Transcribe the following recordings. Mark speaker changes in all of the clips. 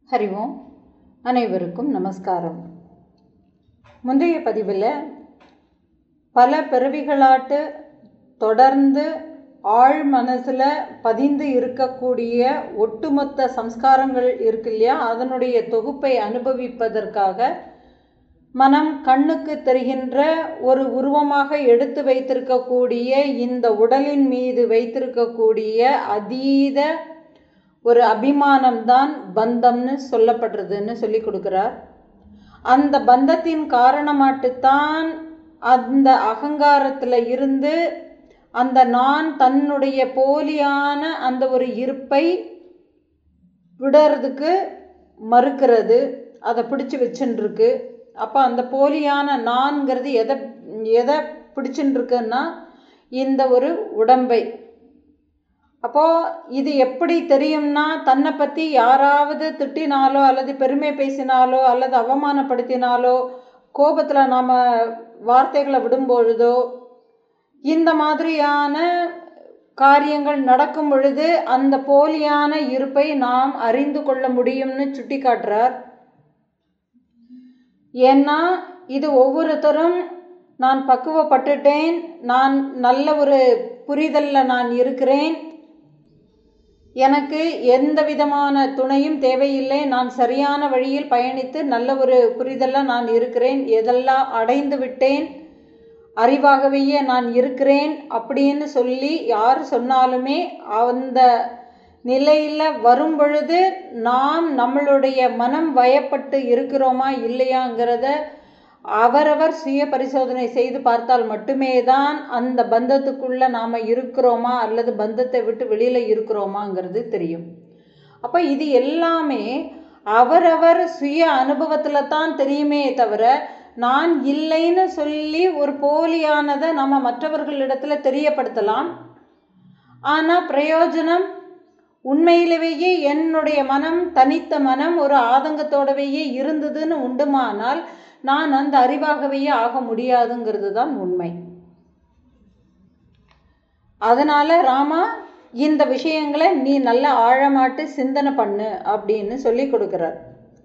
Speaker 1: ஹரி ஓம் அனைவருக்கும் நமஸ்காரம் முந்தைய பதிவில் பல பிறவிகளாட்டு தொடர்ந்து ஆழ் மனசில் பதிந்து இருக்கக்கூடிய ஒட்டுமொத்த சம்ஸ்காரங்கள் இருக்கு இல்லையா அதனுடைய தொகுப்பை அனுபவிப்பதற்காக மனம் கண்ணுக்கு தெரிகின்ற ஒரு உருவமாக எடுத்து வைத்திருக்கக்கூடிய இந்த உடலின் மீது வைத்திருக்கக்கூடிய அதீத ஒரு அபிமானம்தான் பந்தம்னு சொல்லப்படுறதுன்னு சொல்லி கொடுக்குறார் அந்த பந்தத்தின் காரணமாட்டுத்தான் அந்த அகங்காரத்தில் இருந்து அந்த நான் தன்னுடைய போலியான அந்த ஒரு இருப்பை விடுறதுக்கு மறுக்கிறது அதை பிடிச்சி வச்சுருக்கு அப்போ அந்த போலியான நான்கிறது எதை எதை பிடிச்சுன்னு இருக்குன்னா இந்த ஒரு உடம்பை அப்போது இது எப்படி தெரியும்னா தன்னை பற்றி யாராவது திட்டினாலோ அல்லது பெருமை பேசினாலோ அல்லது அவமானப்படுத்தினாலோ கோபத்தில் நாம் வார்த்தைகளை விடும்பொழுதோ இந்த மாதிரியான காரியங்கள் நடக்கும் பொழுது அந்த போலியான இருப்பை நாம் அறிந்து கொள்ள முடியும்னு சுட்டி காட்டுறார் ஏன்னா இது ஒவ்வொருத்தரும் நான் பக்குவப்பட்டுட்டேன் நான் நல்ல ஒரு புரிதலில் நான் இருக்கிறேன் எனக்கு எந்த விதமான துணையும் தேவையில்லை நான் சரியான வழியில் பயணித்து நல்ல ஒரு புரிதலில் நான் இருக்கிறேன் எதெல்லாம் அடைந்து விட்டேன் அறிவாகவே நான் இருக்கிறேன் அப்படின்னு சொல்லி யார் சொன்னாலுமே அந்த நிலையில் வரும் பொழுது நாம் நம்மளுடைய மனம் வயப்பட்டு இருக்கிறோமா இல்லையாங்கிறத அவரவர் சுய பரிசோதனை செய்து பார்த்தால் மட்டுமே தான் அந்த பந்தத்துக்குள்ளே நாம் இருக்கிறோமா அல்லது பந்தத்தை விட்டு வெளியில் இருக்கிறோமாங்கிறது தெரியும் அப்போ இது எல்லாமே அவரவர் சுய அனுபவத்தில் தான் தெரியுமே தவிர நான் இல்லைன்னு சொல்லி ஒரு போலியானதை நம்ம மற்றவர்களிடத்துல தெரியப்படுத்தலாம் ஆனால் பிரயோஜனம் உண்மையிலேயே என்னுடைய மனம் தனித்த மனம் ஒரு ஆதங்கத்தோடவேயே இருந்ததுன்னு உண்டுமானால் நான் அந்த அறிவாகவே ஆக முடியாதுங்கிறது தான் உண்மை அதனால ராமா இந்த விஷயங்களை நீ நல்ல ஆழமாட்டு சிந்தனை பண்ணு அப்படின்னு சொல்லி கொடுக்குறார்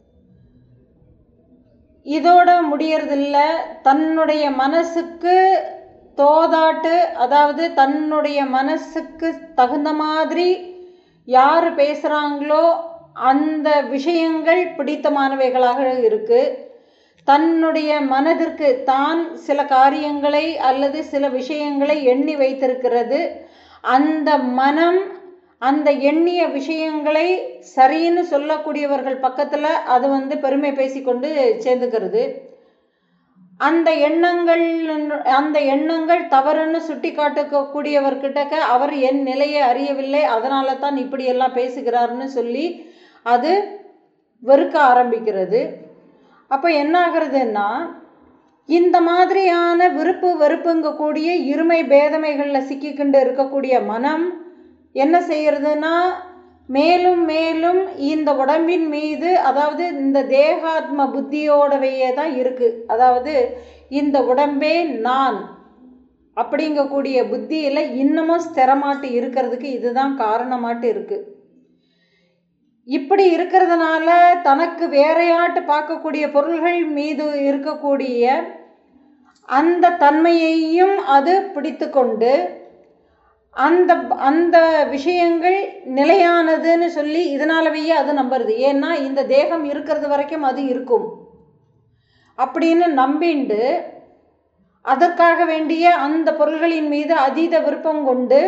Speaker 1: இதோட முடியறதில்ல தன்னுடைய மனசுக்கு தோதாட்டு அதாவது தன்னுடைய மனசுக்கு தகுந்த மாதிரி யார் பேசுகிறாங்களோ அந்த விஷயங்கள் பிடித்தமானவைகளாக இருக்குது தன்னுடைய மனதிற்கு தான் சில காரியங்களை அல்லது சில விஷயங்களை எண்ணி வைத்திருக்கிறது அந்த மனம் அந்த எண்ணிய விஷயங்களை சரின்னு சொல்லக்கூடியவர்கள் பக்கத்தில் அது வந்து பெருமை பேசிக்கொண்டு சேர்ந்துக்கிறது அந்த எண்ணங்கள் அந்த எண்ணங்கள் தவறுன்னு சுட்டி காட்டக்கூடியவர்கிட்டக்க அவர் என் நிலையை அறியவில்லை அதனால தான் இப்படியெல்லாம் பேசுகிறார்னு சொல்லி அது வெறுக்க ஆரம்பிக்கிறது அப்போ என்ன ஆகுறதுன்னா இந்த மாதிரியான விருப்பு வெறுப்புங்கக்கூடிய இருமை பேதமைகளில் சிக்கிக்கிண்டு இருக்கக்கூடிய மனம் என்ன செய்யறதுன்னா மேலும் மேலும் இந்த உடம்பின் மீது அதாவது இந்த தேகாத்ம புத்தியோடவையே தான் இருக்குது அதாவது இந்த உடம்பே நான் அப்படிங்கக்கூடிய புத்தியில் இன்னமும் ஸ்திரமாட்டு இருக்கிறதுக்கு இதுதான் காரணமாட்டு இருக்குது இப்படி இருக்கிறதுனால தனக்கு வேறையாட்டு பார்க்கக்கூடிய பொருள்கள் மீது இருக்கக்கூடிய அந்த தன்மையையும் அது பிடித்து கொண்டு அந்த அந்த விஷயங்கள் நிலையானதுன்னு சொல்லி இதனாலவே அது நம்புறது ஏன்னா இந்த தேகம் இருக்கிறது வரைக்கும் அது இருக்கும் அப்படின்னு நம்பிண்டு அதற்காக வேண்டிய அந்த பொருள்களின் மீது அதீத விருப்பம் கொண்டு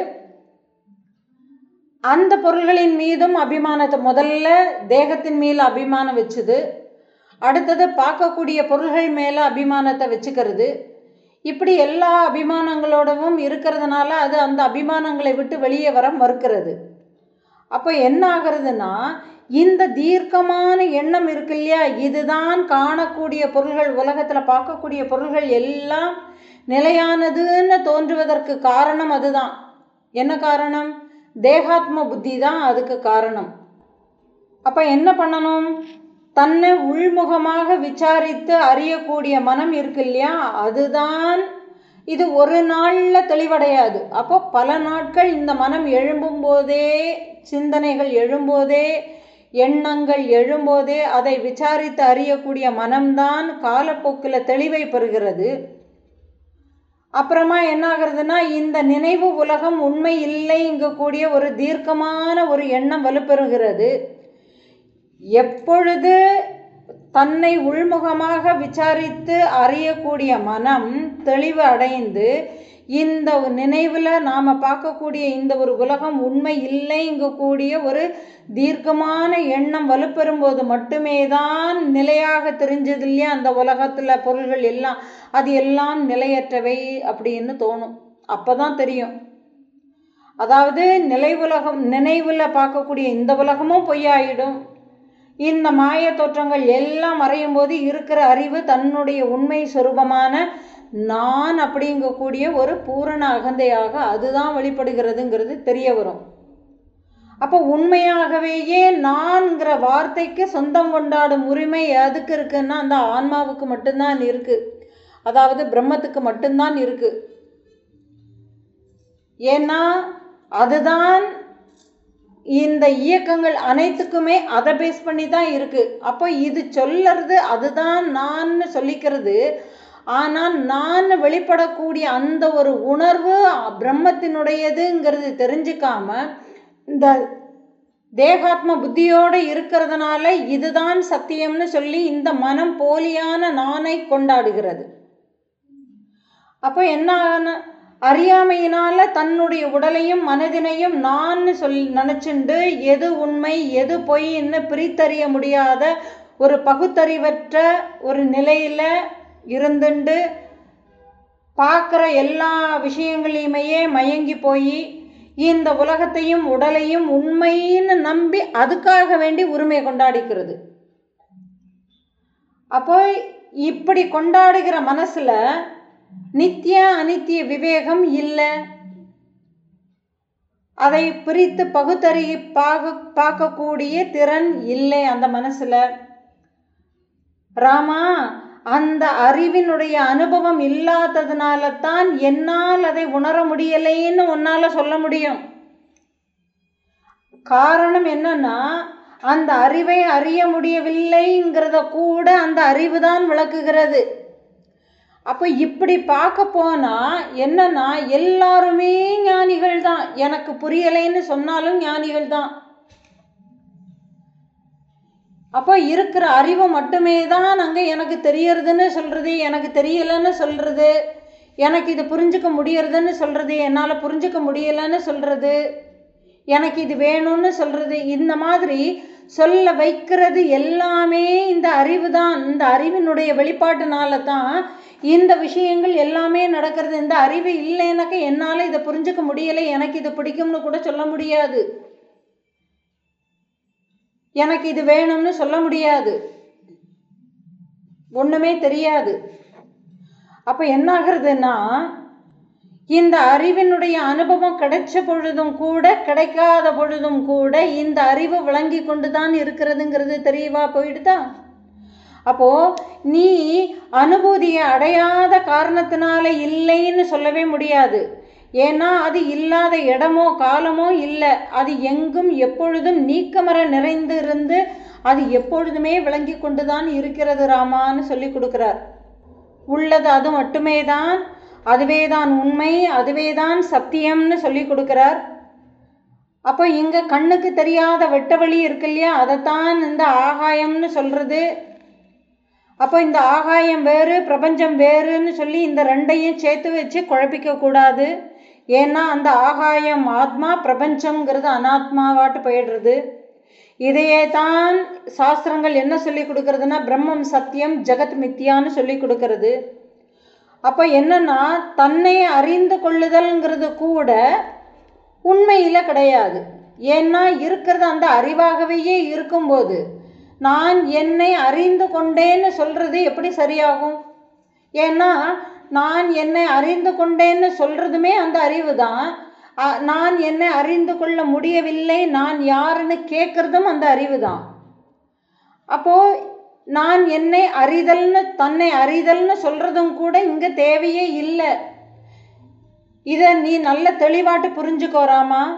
Speaker 1: அந்த பொருள்களின் மீதும் அபிமானத்தை முதல்ல தேகத்தின் மேல அபிமானம் வச்சுது அடுத்தது பார்க்கக்கூடிய பொருள்கள் மேலே அபிமானத்தை வச்சுக்கிறது இப்படி எல்லா அபிமானங்களோடவும் இருக்கிறதுனால அது அந்த அபிமானங்களை விட்டு வெளியே வர மறுக்கிறது அப்போ என்ன ஆகுறதுன்னா இந்த தீர்க்கமான எண்ணம் இருக்கு இல்லையா இதுதான் காணக்கூடிய பொருள்கள் உலகத்தில் பார்க்கக்கூடிய பொருள்கள் எல்லாம் நிலையானதுன்னு தோன்றுவதற்கு காரணம் அதுதான் என்ன காரணம் தேகாத்ம புத்தி தான் அதுக்கு காரணம் அப்போ என்ன பண்ணணும் தன்னை உள்முகமாக விசாரித்து அறியக்கூடிய மனம் இருக்கு இல்லையா அதுதான் இது ஒரு நாளில் தெளிவடையாது அப்போ பல நாட்கள் இந்த மனம் எழும்பும் போதே சிந்தனைகள் எழும்போதே எண்ணங்கள் எழும்போதே அதை விசாரித்து அறியக்கூடிய மனம்தான் காலப்போக்கில் தெளிவை பெறுகிறது அப்புறமா என்ன ஆகுறதுன்னா இந்த நினைவு உலகம் உண்மை இல்லைங்கக்கூடிய ஒரு தீர்க்கமான ஒரு எண்ணம் வலுப்பெறுகிறது எப்பொழுது தன்னை உள்முகமாக விசாரித்து அறியக்கூடிய மனம் தெளிவு அடைந்து இந்த நினைவில் நாம் பார்க்கக்கூடிய இந்த ஒரு உலகம் உண்மை இல்லைங்கக்கூடிய ஒரு தீர்க்கமான எண்ணம் வலுப்பெறும்போது மட்டுமே தான் நிலையாக தெரிஞ்சது இல்லையா அந்த உலகத்தில் பொருள்கள் எல்லாம் அது எல்லாம் நிலையற்றவை அப்படின்னு தோணும் அப்போ தான் தெரியும் அதாவது நிலை உலகம் நினைவில் பார்க்கக்கூடிய இந்த உலகமும் பொய்யாயிடும் இந்த மாய தோற்றங்கள் எல்லாம் மறையும் போது இருக்கிற அறிவு தன்னுடைய உண்மை சொரூபமான நான் அப்படிங்கக்கூடிய ஒரு பூரண அகந்தையாக அதுதான் வெளிப்படுகிறதுங்கிறது தெரிய வரும் அப்போ உண்மையாகவேயே நான்கிற வார்த்தைக்கு சொந்தம் கொண்டாடும் உரிமை எதுக்கு இருக்குன்னா அந்த ஆன்மாவுக்கு மட்டும்தான் இருக்கு அதாவது பிரம்மத்துக்கு மட்டும்தான் இருக்கு ஏன்னா அதுதான் இந்த இயக்கங்கள் அனைத்துக்குமே அதை பேஸ் பண்ணி தான் இருக்கு அப்போ இது சொல்லறது அதுதான் நான் சொல்லிக்கிறது ஆனால் நான் வெளிப்படக்கூடிய அந்த ஒரு உணர்வு பிரம்மத்தினுடையதுங்கிறது தெரிஞ்சுக்காம இந்த தேகாத்ம புத்தியோடு இருக்கிறதுனால இதுதான் சத்தியம்னு சொல்லி இந்த மனம் போலியான நானை கொண்டாடுகிறது அப்போ என்ன அறியாமையினால தன்னுடைய உடலையும் மனதினையும் நான் சொல் நினச்சிண்டு எது உண்மை எது பொய்ன்னு பிரித்தறிய முடியாத ஒரு பகுத்தறிவற்ற ஒரு நிலையில் இருந்துண்டு பார்க்குற எல்லா விஷயங்களையுமே மயங்கி போய் இந்த உலகத்தையும் உடலையும் உண்மைன்னு நம்பி அதுக்காக வேண்டி உரிமை கொண்டாடிக்கிறது அப்போ இப்படி கொண்டாடுகிற மனசில் நித்திய அனித்திய விவேகம் இல்லை அதை பிரித்து பகுத்தறி பார்க்க பார்க்கக்கூடிய திறன் இல்லை அந்த மனசுல ராமா அந்த அறிவினுடைய அனுபவம் இல்லாததுனால தான் என்னால் அதை உணர முடியலைன்னு உன்னால சொல்ல முடியும் காரணம் என்னன்னா அந்த அறிவை அறிய முடியவில்லைங்கிறத கூட அந்த அறிவு தான் விளக்குகிறது அப்போ இப்படி பார்க்க போனால் என்னன்னா எல்லாருமே ஞானிகள் தான் எனக்கு புரியலைன்னு சொன்னாலும் ஞானிகள் தான் அப்போ இருக்கிற அறிவு மட்டுமே தான் அங்கே எனக்கு தெரியறதுன்னு சொல்கிறது எனக்கு தெரியலைன்னு சொல்கிறது எனக்கு இது புரிஞ்சுக்க முடியறதுன்னு சொல்கிறது என்னால் புரிஞ்சுக்க முடியலைன்னு சொல்கிறது எனக்கு இது வேணும்னு சொல்கிறது இந்த மாதிரி சொல்ல வைக்கிறது எல்லாமே இந்த அறிவு தான் இந்த அறிவினுடைய வெளிப்பாட்டுனால தான் இந்த விஷயங்கள் எல்லாமே நடக்கிறது இந்த அறிவு இல்லைனாக்க என்னால் இதை புரிஞ்சுக்க முடியலை எனக்கு இது பிடிக்கும்னு கூட சொல்ல முடியாது எனக்கு இது வேணும்னு சொல்ல முடியாது ஒன்றுமே தெரியாது அப்போ என்ன ஆகுறதுன்னா இந்த அறிவினுடைய அனுபவம் கிடைச்ச பொழுதும் கூட கிடைக்காத பொழுதும் கூட இந்த அறிவு விளங்கி கொண்டு தான் இருக்கிறதுங்கிறது தெரியவா போயிடுதா அப்போ நீ அனுபூதியை அடையாத காரணத்தினால இல்லைன்னு சொல்லவே முடியாது ஏன்னா அது இல்லாத இடமோ காலமோ இல்லை அது எங்கும் எப்பொழுதும் நீக்கமர நிறைந்து இருந்து அது எப்பொழுதுமே விளங்கி கொண்டு தான் இருக்கிறது ராமான்னு சொல்லி கொடுக்குறார் உள்ளது அது மட்டுமே தான் அதுவே தான் உண்மை அதுவே தான் சத்தியம்னு சொல்லி கொடுக்குறார் அப்போ இங்கே கண்ணுக்கு தெரியாத வெட்ட வழி இருக்கு இல்லையா அதைத்தான் இந்த ஆகாயம்னு சொல்கிறது அப்போ இந்த ஆகாயம் வேறு பிரபஞ்சம் வேறுன்னு சொல்லி இந்த ரெண்டையும் சேர்த்து வச்சு குழப்பிக்க கூடாது ஏன்னா அந்த ஆகாயம் ஆத்மா பிரபஞ்சம்ங்கிறது அனாத்மாவாட்டு போயிடுறது இதையே தான் சாஸ்திரங்கள் என்ன சொல்லி கொடுக்கறதுன்னா பிரம்மம் சத்தியம் ஜெகத் மித்தியான்னு சொல்லி கொடுக்கறது அப்போ என்னன்னா தன்னை அறிந்து கொள்ளுதல்ங்கிறது கூட உண்மையில் கிடையாது ஏன்னா இருக்கிறது அந்த அறிவாகவே இருக்கும்போது நான் என்னை அறிந்து கொண்டேன்னு சொல்கிறது எப்படி சரியாகும் ஏன்னா நான் என்னை அறிந்து கொண்டேன்னு சொல்கிறதுமே அந்த அறிவு தான் நான் என்னை அறிந்து கொள்ள முடியவில்லை நான் யாருன்னு கேட்குறதும் அந்த அறிவு தான் அப்போது நான் என்னை அறிதல்னு தன்னை அறிதல்னு சொல்கிறதும் கூட இங்கே தேவையே இல்லை இதை நீ நல்ல தெளிவாட்டு புரிஞ்சுக்கோராமா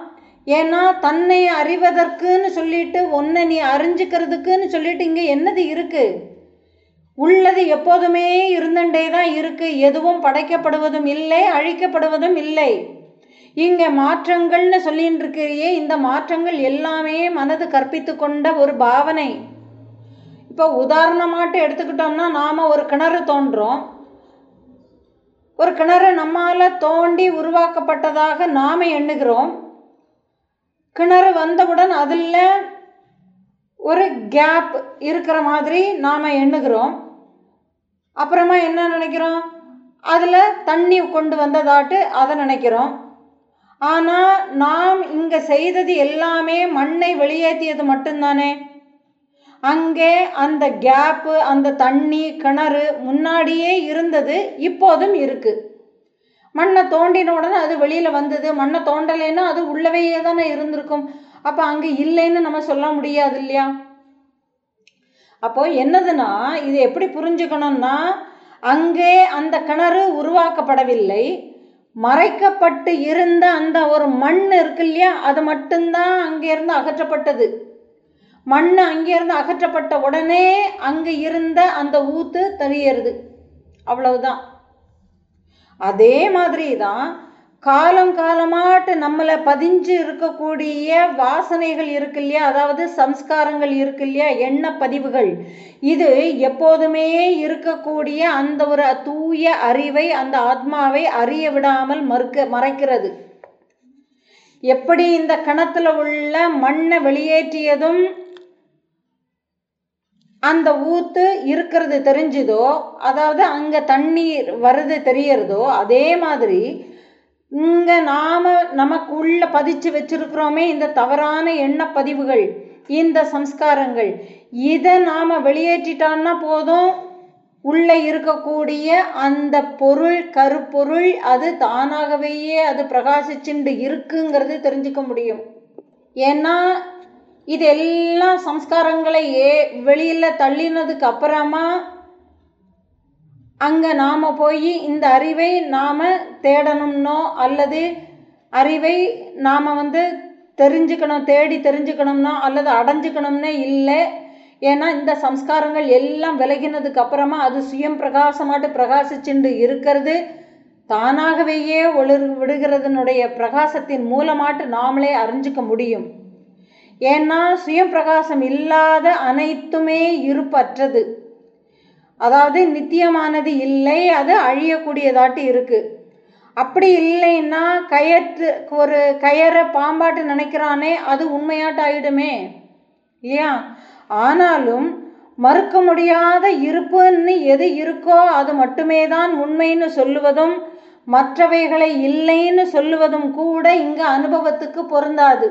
Speaker 1: ஏன்னா தன்னை அறிவதற்குன்னு சொல்லிட்டு ஒன்றை நீ அறிஞ்சுக்கிறதுக்குன்னு சொல்லிட்டு இங்கே என்னது இருக்கு உள்ளது எப்போதுமே இருந்துட்டே தான் இருக்கு எதுவும் படைக்கப்படுவதும் இல்லை அழிக்கப்படுவதும் இல்லை இங்கே மாற்றங்கள்னு சொல்லின்னு இருக்கிறியே இந்த மாற்றங்கள் எல்லாமே மனது கற்பித்து கொண்ட ஒரு பாவனை இப்போ உதாரணமாட்டு எடுத்துக்கிட்டோம்னா நாம் ஒரு கிணறு தோன்றோம் ஒரு கிணறு நம்மால் தோண்டி உருவாக்கப்பட்டதாக நாம் எண்ணுகிறோம் கிணறு வந்தவுடன் அதில் ஒரு கேப் இருக்கிற மாதிரி நாம் எண்ணுகிறோம் அப்புறமா என்ன நினைக்கிறோம் அதில் தண்ணி கொண்டு வந்ததாட்டு அதை நினைக்கிறோம் ஆனால் நாம் இங்கே செய்தது எல்லாமே மண்ணை வெளியேற்றியது மட்டும்தானே அங்கே அந்த கேப்பு அந்த தண்ணி கிணறு முன்னாடியே இருந்தது இப்போதும் இருக்கு மண்ணை தோண்டின உடனே அது வெளியில் வந்தது மண்ணை தோண்டலைன்னா அது உள்ளவையே தானே இருந்திருக்கும் அப்போ அங்கே இல்லைன்னு நம்ம சொல்ல முடியாது இல்லையா அப்போ என்னதுன்னா இது எப்படி புரிஞ்சுக்கணும்னா அங்கே அந்த கிணறு உருவாக்கப்படவில்லை மறைக்கப்பட்டு இருந்த அந்த ஒரு மண் இருக்கு இல்லையா அது மட்டும்தான் அங்கேருந்து அகற்றப்பட்டது மண் அங்கேருந்து அகற்றப்பட்ட உடனே அங்கே இருந்த அந்த ஊத்து தெரியறது அவ்வளவுதான் அதே மாதிரி தான் காலம் காலமாட்டு நம்மளை பதிஞ்சு இருக்கக்கூடிய வாசனைகள் இருக்கு இல்லையா அதாவது சம்ஸ்காரங்கள் இருக்கு இல்லையா எண்ண பதிவுகள் இது எப்போதுமே இருக்கக்கூடிய அந்த ஒரு தூய அறிவை அந்த ஆத்மாவை அறிய விடாமல் மறுக்க மறைக்கிறது எப்படி இந்த கணத்துல உள்ள மண்ணை வெளியேற்றியதும் அந்த ஊத்து இருக்கிறது தெரிஞ்சுதோ அதாவது அங்கே தண்ணீர் வருது தெரியறதோ அதே மாதிரி இங்கே நாம் நமக்கு உள்ள பதிச்சு வச்சிருக்கிறோமே இந்த தவறான எண்ணப்பதிவுகள் இந்த சம்ஸ்காரங்கள் இதை நாம் வெளியேற்றிட்டோம்னா போதும் உள்ளே இருக்கக்கூடிய அந்த பொருள் கருப்பொருள் அது தானாகவேயே அது பிரகாசிச்சுண்டு இருக்குங்கிறது தெரிஞ்சுக்க முடியும் ஏன்னா இது எல்லாம் சம்ஸ்காரங்களை ஏ வெளியில் தள்ளினதுக்கு அப்புறமா அங்கே நாம் போய் இந்த அறிவை நாம் தேடணும்னோ அல்லது அறிவை நாம் வந்து தெரிஞ்சுக்கணும் தேடி தெரிஞ்சுக்கணும்னோ அல்லது அடைஞ்சுக்கணும்னே இல்லை ஏன்னா இந்த சம்ஸ்காரங்கள் எல்லாம் விலகினதுக்கு அப்புறமா அது சுயம் பிரகாசமாட்டு பிரகாசிச்சுண்டு இருக்கிறது தானாகவேயே ஒளிர் விடுகிறதுனுடைய பிரகாசத்தின் மூலமாட்டு நாமளே அறிஞ்சிக்க முடியும் ஏன்னா சுயம் பிரகாசம் இல்லாத அனைத்துமே இருப்பற்றது அதாவது நித்தியமானது இல்லை அது அழியக்கூடியதாட்டு இருக்கு அப்படி இல்லைன்னா கயற்று ஒரு கயரை பாம்பாட்டு நினைக்கிறானே அது உண்மையாட்டு ஆயிடுமே இல்லையா ஆனாலும் மறுக்க முடியாத இருப்புன்னு எது இருக்கோ அது மட்டுமே தான் உண்மைன்னு சொல்லுவதும் மற்றவைகளை இல்லைன்னு சொல்லுவதும் கூட இங்கே அனுபவத்துக்கு பொருந்தாது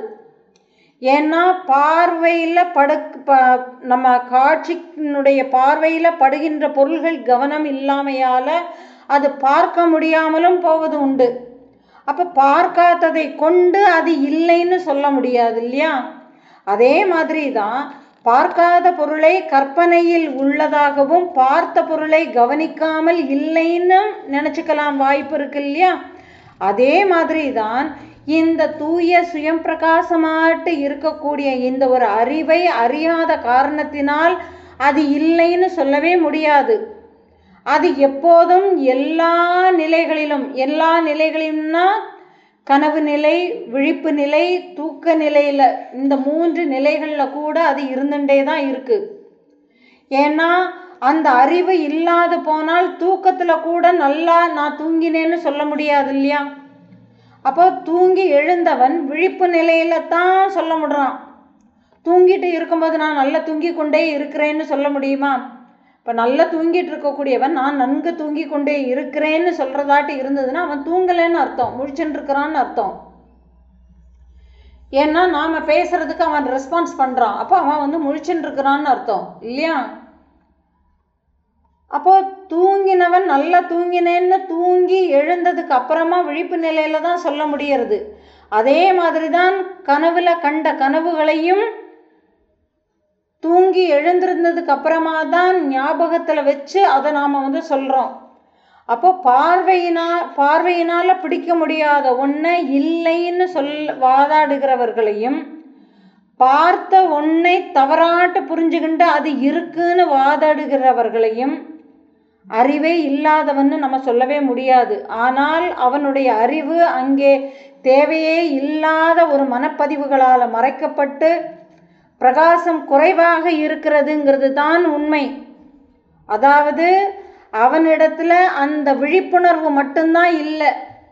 Speaker 1: ஏன்னா பார்வையில் படு ப நம்ம காட்சியினுடைய பார்வையில் படுகின்ற பொருள்கள் கவனம் இல்லாமையால் அது பார்க்க முடியாமலும் போவது உண்டு அப்போ பார்க்காததை கொண்டு அது இல்லைன்னு சொல்ல முடியாது இல்லையா அதே மாதிரி தான் பார்க்காத பொருளை கற்பனையில் உள்ளதாகவும் பார்த்த பொருளை கவனிக்காமல் இல்லைன்னு நினச்சிக்கலாம் வாய்ப்பு இருக்கு இல்லையா அதே மாதிரி தான் இந்த தூய சுயம் பிரகாசமாட்டு இருக்கக்கூடிய இந்த ஒரு அறிவை அறியாத காரணத்தினால் அது இல்லைன்னு சொல்லவே முடியாது அது எப்போதும் எல்லா நிலைகளிலும் எல்லா நிலைகளிலும்னா கனவு நிலை விழிப்பு நிலை தூக்க நிலையில் இந்த மூன்று நிலைகளில் கூட அது இருந்துட்டே தான் இருக்கு ஏன்னா அந்த அறிவு இல்லாது போனால் தூக்கத்தில் கூட நல்லா நான் தூங்கினேன்னு சொல்ல முடியாது இல்லையா அப்போ தூங்கி எழுந்தவன் விழிப்பு நிலையில தான் சொல்ல முடிறான் தூங்கிட்டு இருக்கும்போது நான் நல்லா தூங்கி கொண்டே இருக்கிறேன்னு சொல்ல முடியுமா இப்போ நல்லா தூங்கிட்டு இருக்கக்கூடியவன் நான் நன்கு தூங்கி கொண்டே இருக்கிறேன்னு சொல்றதாட்டு இருந்ததுன்னா அவன் தூங்கலைன்னு அர்த்தம் முழிச்சுட்டு இருக்கிறான்னு அர்த்தம் ஏன்னா நாம பேசுறதுக்கு அவன் ரெஸ்பான்ஸ் பண்றான் அப்போ அவன் வந்து முழிச்சுட்டு இருக்கிறான்னு அர்த்தம் இல்லையா அப்போ தூங்கினவன் நல்லா தூங்கினேன்னு தூங்கி எழுந்ததுக்கு அப்புறமா விழிப்பு நிலையில தான் சொல்ல முடியறது அதே மாதிரி தான் கனவுல கண்ட கனவுகளையும் தூங்கி எழுந்திருந்ததுக்கு அப்புறமா தான் ஞாபகத்தில் வச்சு அதை நாம் வந்து சொல்கிறோம் அப்போ பார்வையினா பார்வையினால் பிடிக்க முடியாத ஒன்றை இல்லைன்னு சொல் வாதாடுகிறவர்களையும் பார்த்த ஒன்றை தவறாட்டு புரிஞ்சுக்கிண்டு அது இருக்குன்னு வாதாடுகிறவர்களையும் அறிவே இல்லாதவன்னு நம்ம சொல்லவே முடியாது ஆனால் அவனுடைய அறிவு அங்கே தேவையே இல்லாத ஒரு மனப்பதிவுகளால் மறைக்கப்பட்டு பிரகாசம் குறைவாக இருக்கிறதுங்கிறது தான் உண்மை அதாவது அவனிடத்துல அந்த விழிப்புணர்வு மட்டும்தான் இல்லை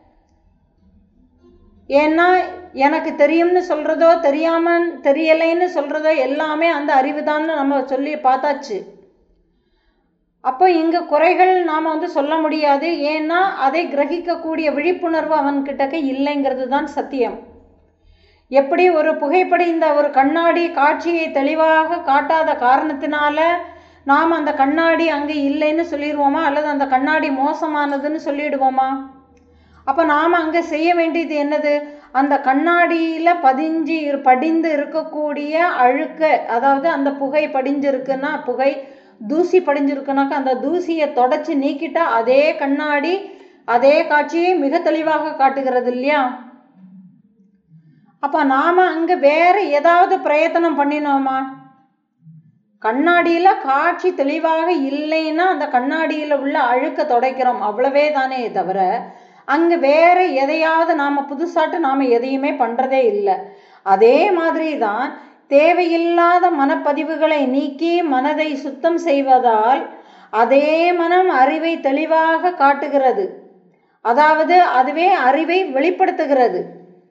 Speaker 1: ஏன்னா எனக்கு தெரியும்னு சொல்கிறதோ தெரியாமல் தெரியலைன்னு சொல்கிறதோ எல்லாமே அந்த அறிவு தான்னு நம்ம சொல்லி பார்த்தாச்சு அப்போ இங்கே குறைகள் நாம் வந்து சொல்ல முடியாது ஏன்னா அதை கிரகிக்கக்கூடிய விழிப்புணர்வு அவன்கிட்டக்க இல்லைங்கிறது தான் சத்தியம் எப்படி ஒரு புகைப்படிந்த ஒரு கண்ணாடி காட்சியை தெளிவாக காட்டாத காரணத்தினால நாம் அந்த கண்ணாடி அங்கே இல்லைன்னு சொல்லிடுவோமா அல்லது அந்த கண்ணாடி மோசமானதுன்னு சொல்லிடுவோமா அப்போ நாம் அங்கே செய்ய வேண்டியது என்னது அந்த கண்ணாடியில் பதிஞ்சு படிந்து இருக்கக்கூடிய அழுக்க அதாவது அந்த புகை படிஞ்சிருக்குன்னா புகை தூசி படிஞ்சிருக்குனாக்கா அந்த தூசியை தொடச்சி நீக்கிட்டா அதே கண்ணாடி அதே காட்சியை மிக தெளிவாக காட்டுகிறது இல்லையா அப்போ நாம் அங்கே வேற ஏதாவது பிரயத்தனம் பண்ணினோமா கண்ணாடியில் காட்சி தெளிவாக இல்லைன்னா அந்த கண்ணாடியில் உள்ள அழுக்க துடைக்கிறோம் அவ்வளவே தானே தவிர அங்கே வேற எதையாவது நாம் புதுசாட்டு நாம் எதையுமே பண்ணுறதே இல்லை அதே மாதிரி தான் தேவையில்லாத மனப்பதிவுகளை நீக்கி மனதை சுத்தம் செய்வதால் அதே மனம் அறிவை தெளிவாக காட்டுகிறது அதாவது அதுவே அறிவை வெளிப்படுத்துகிறது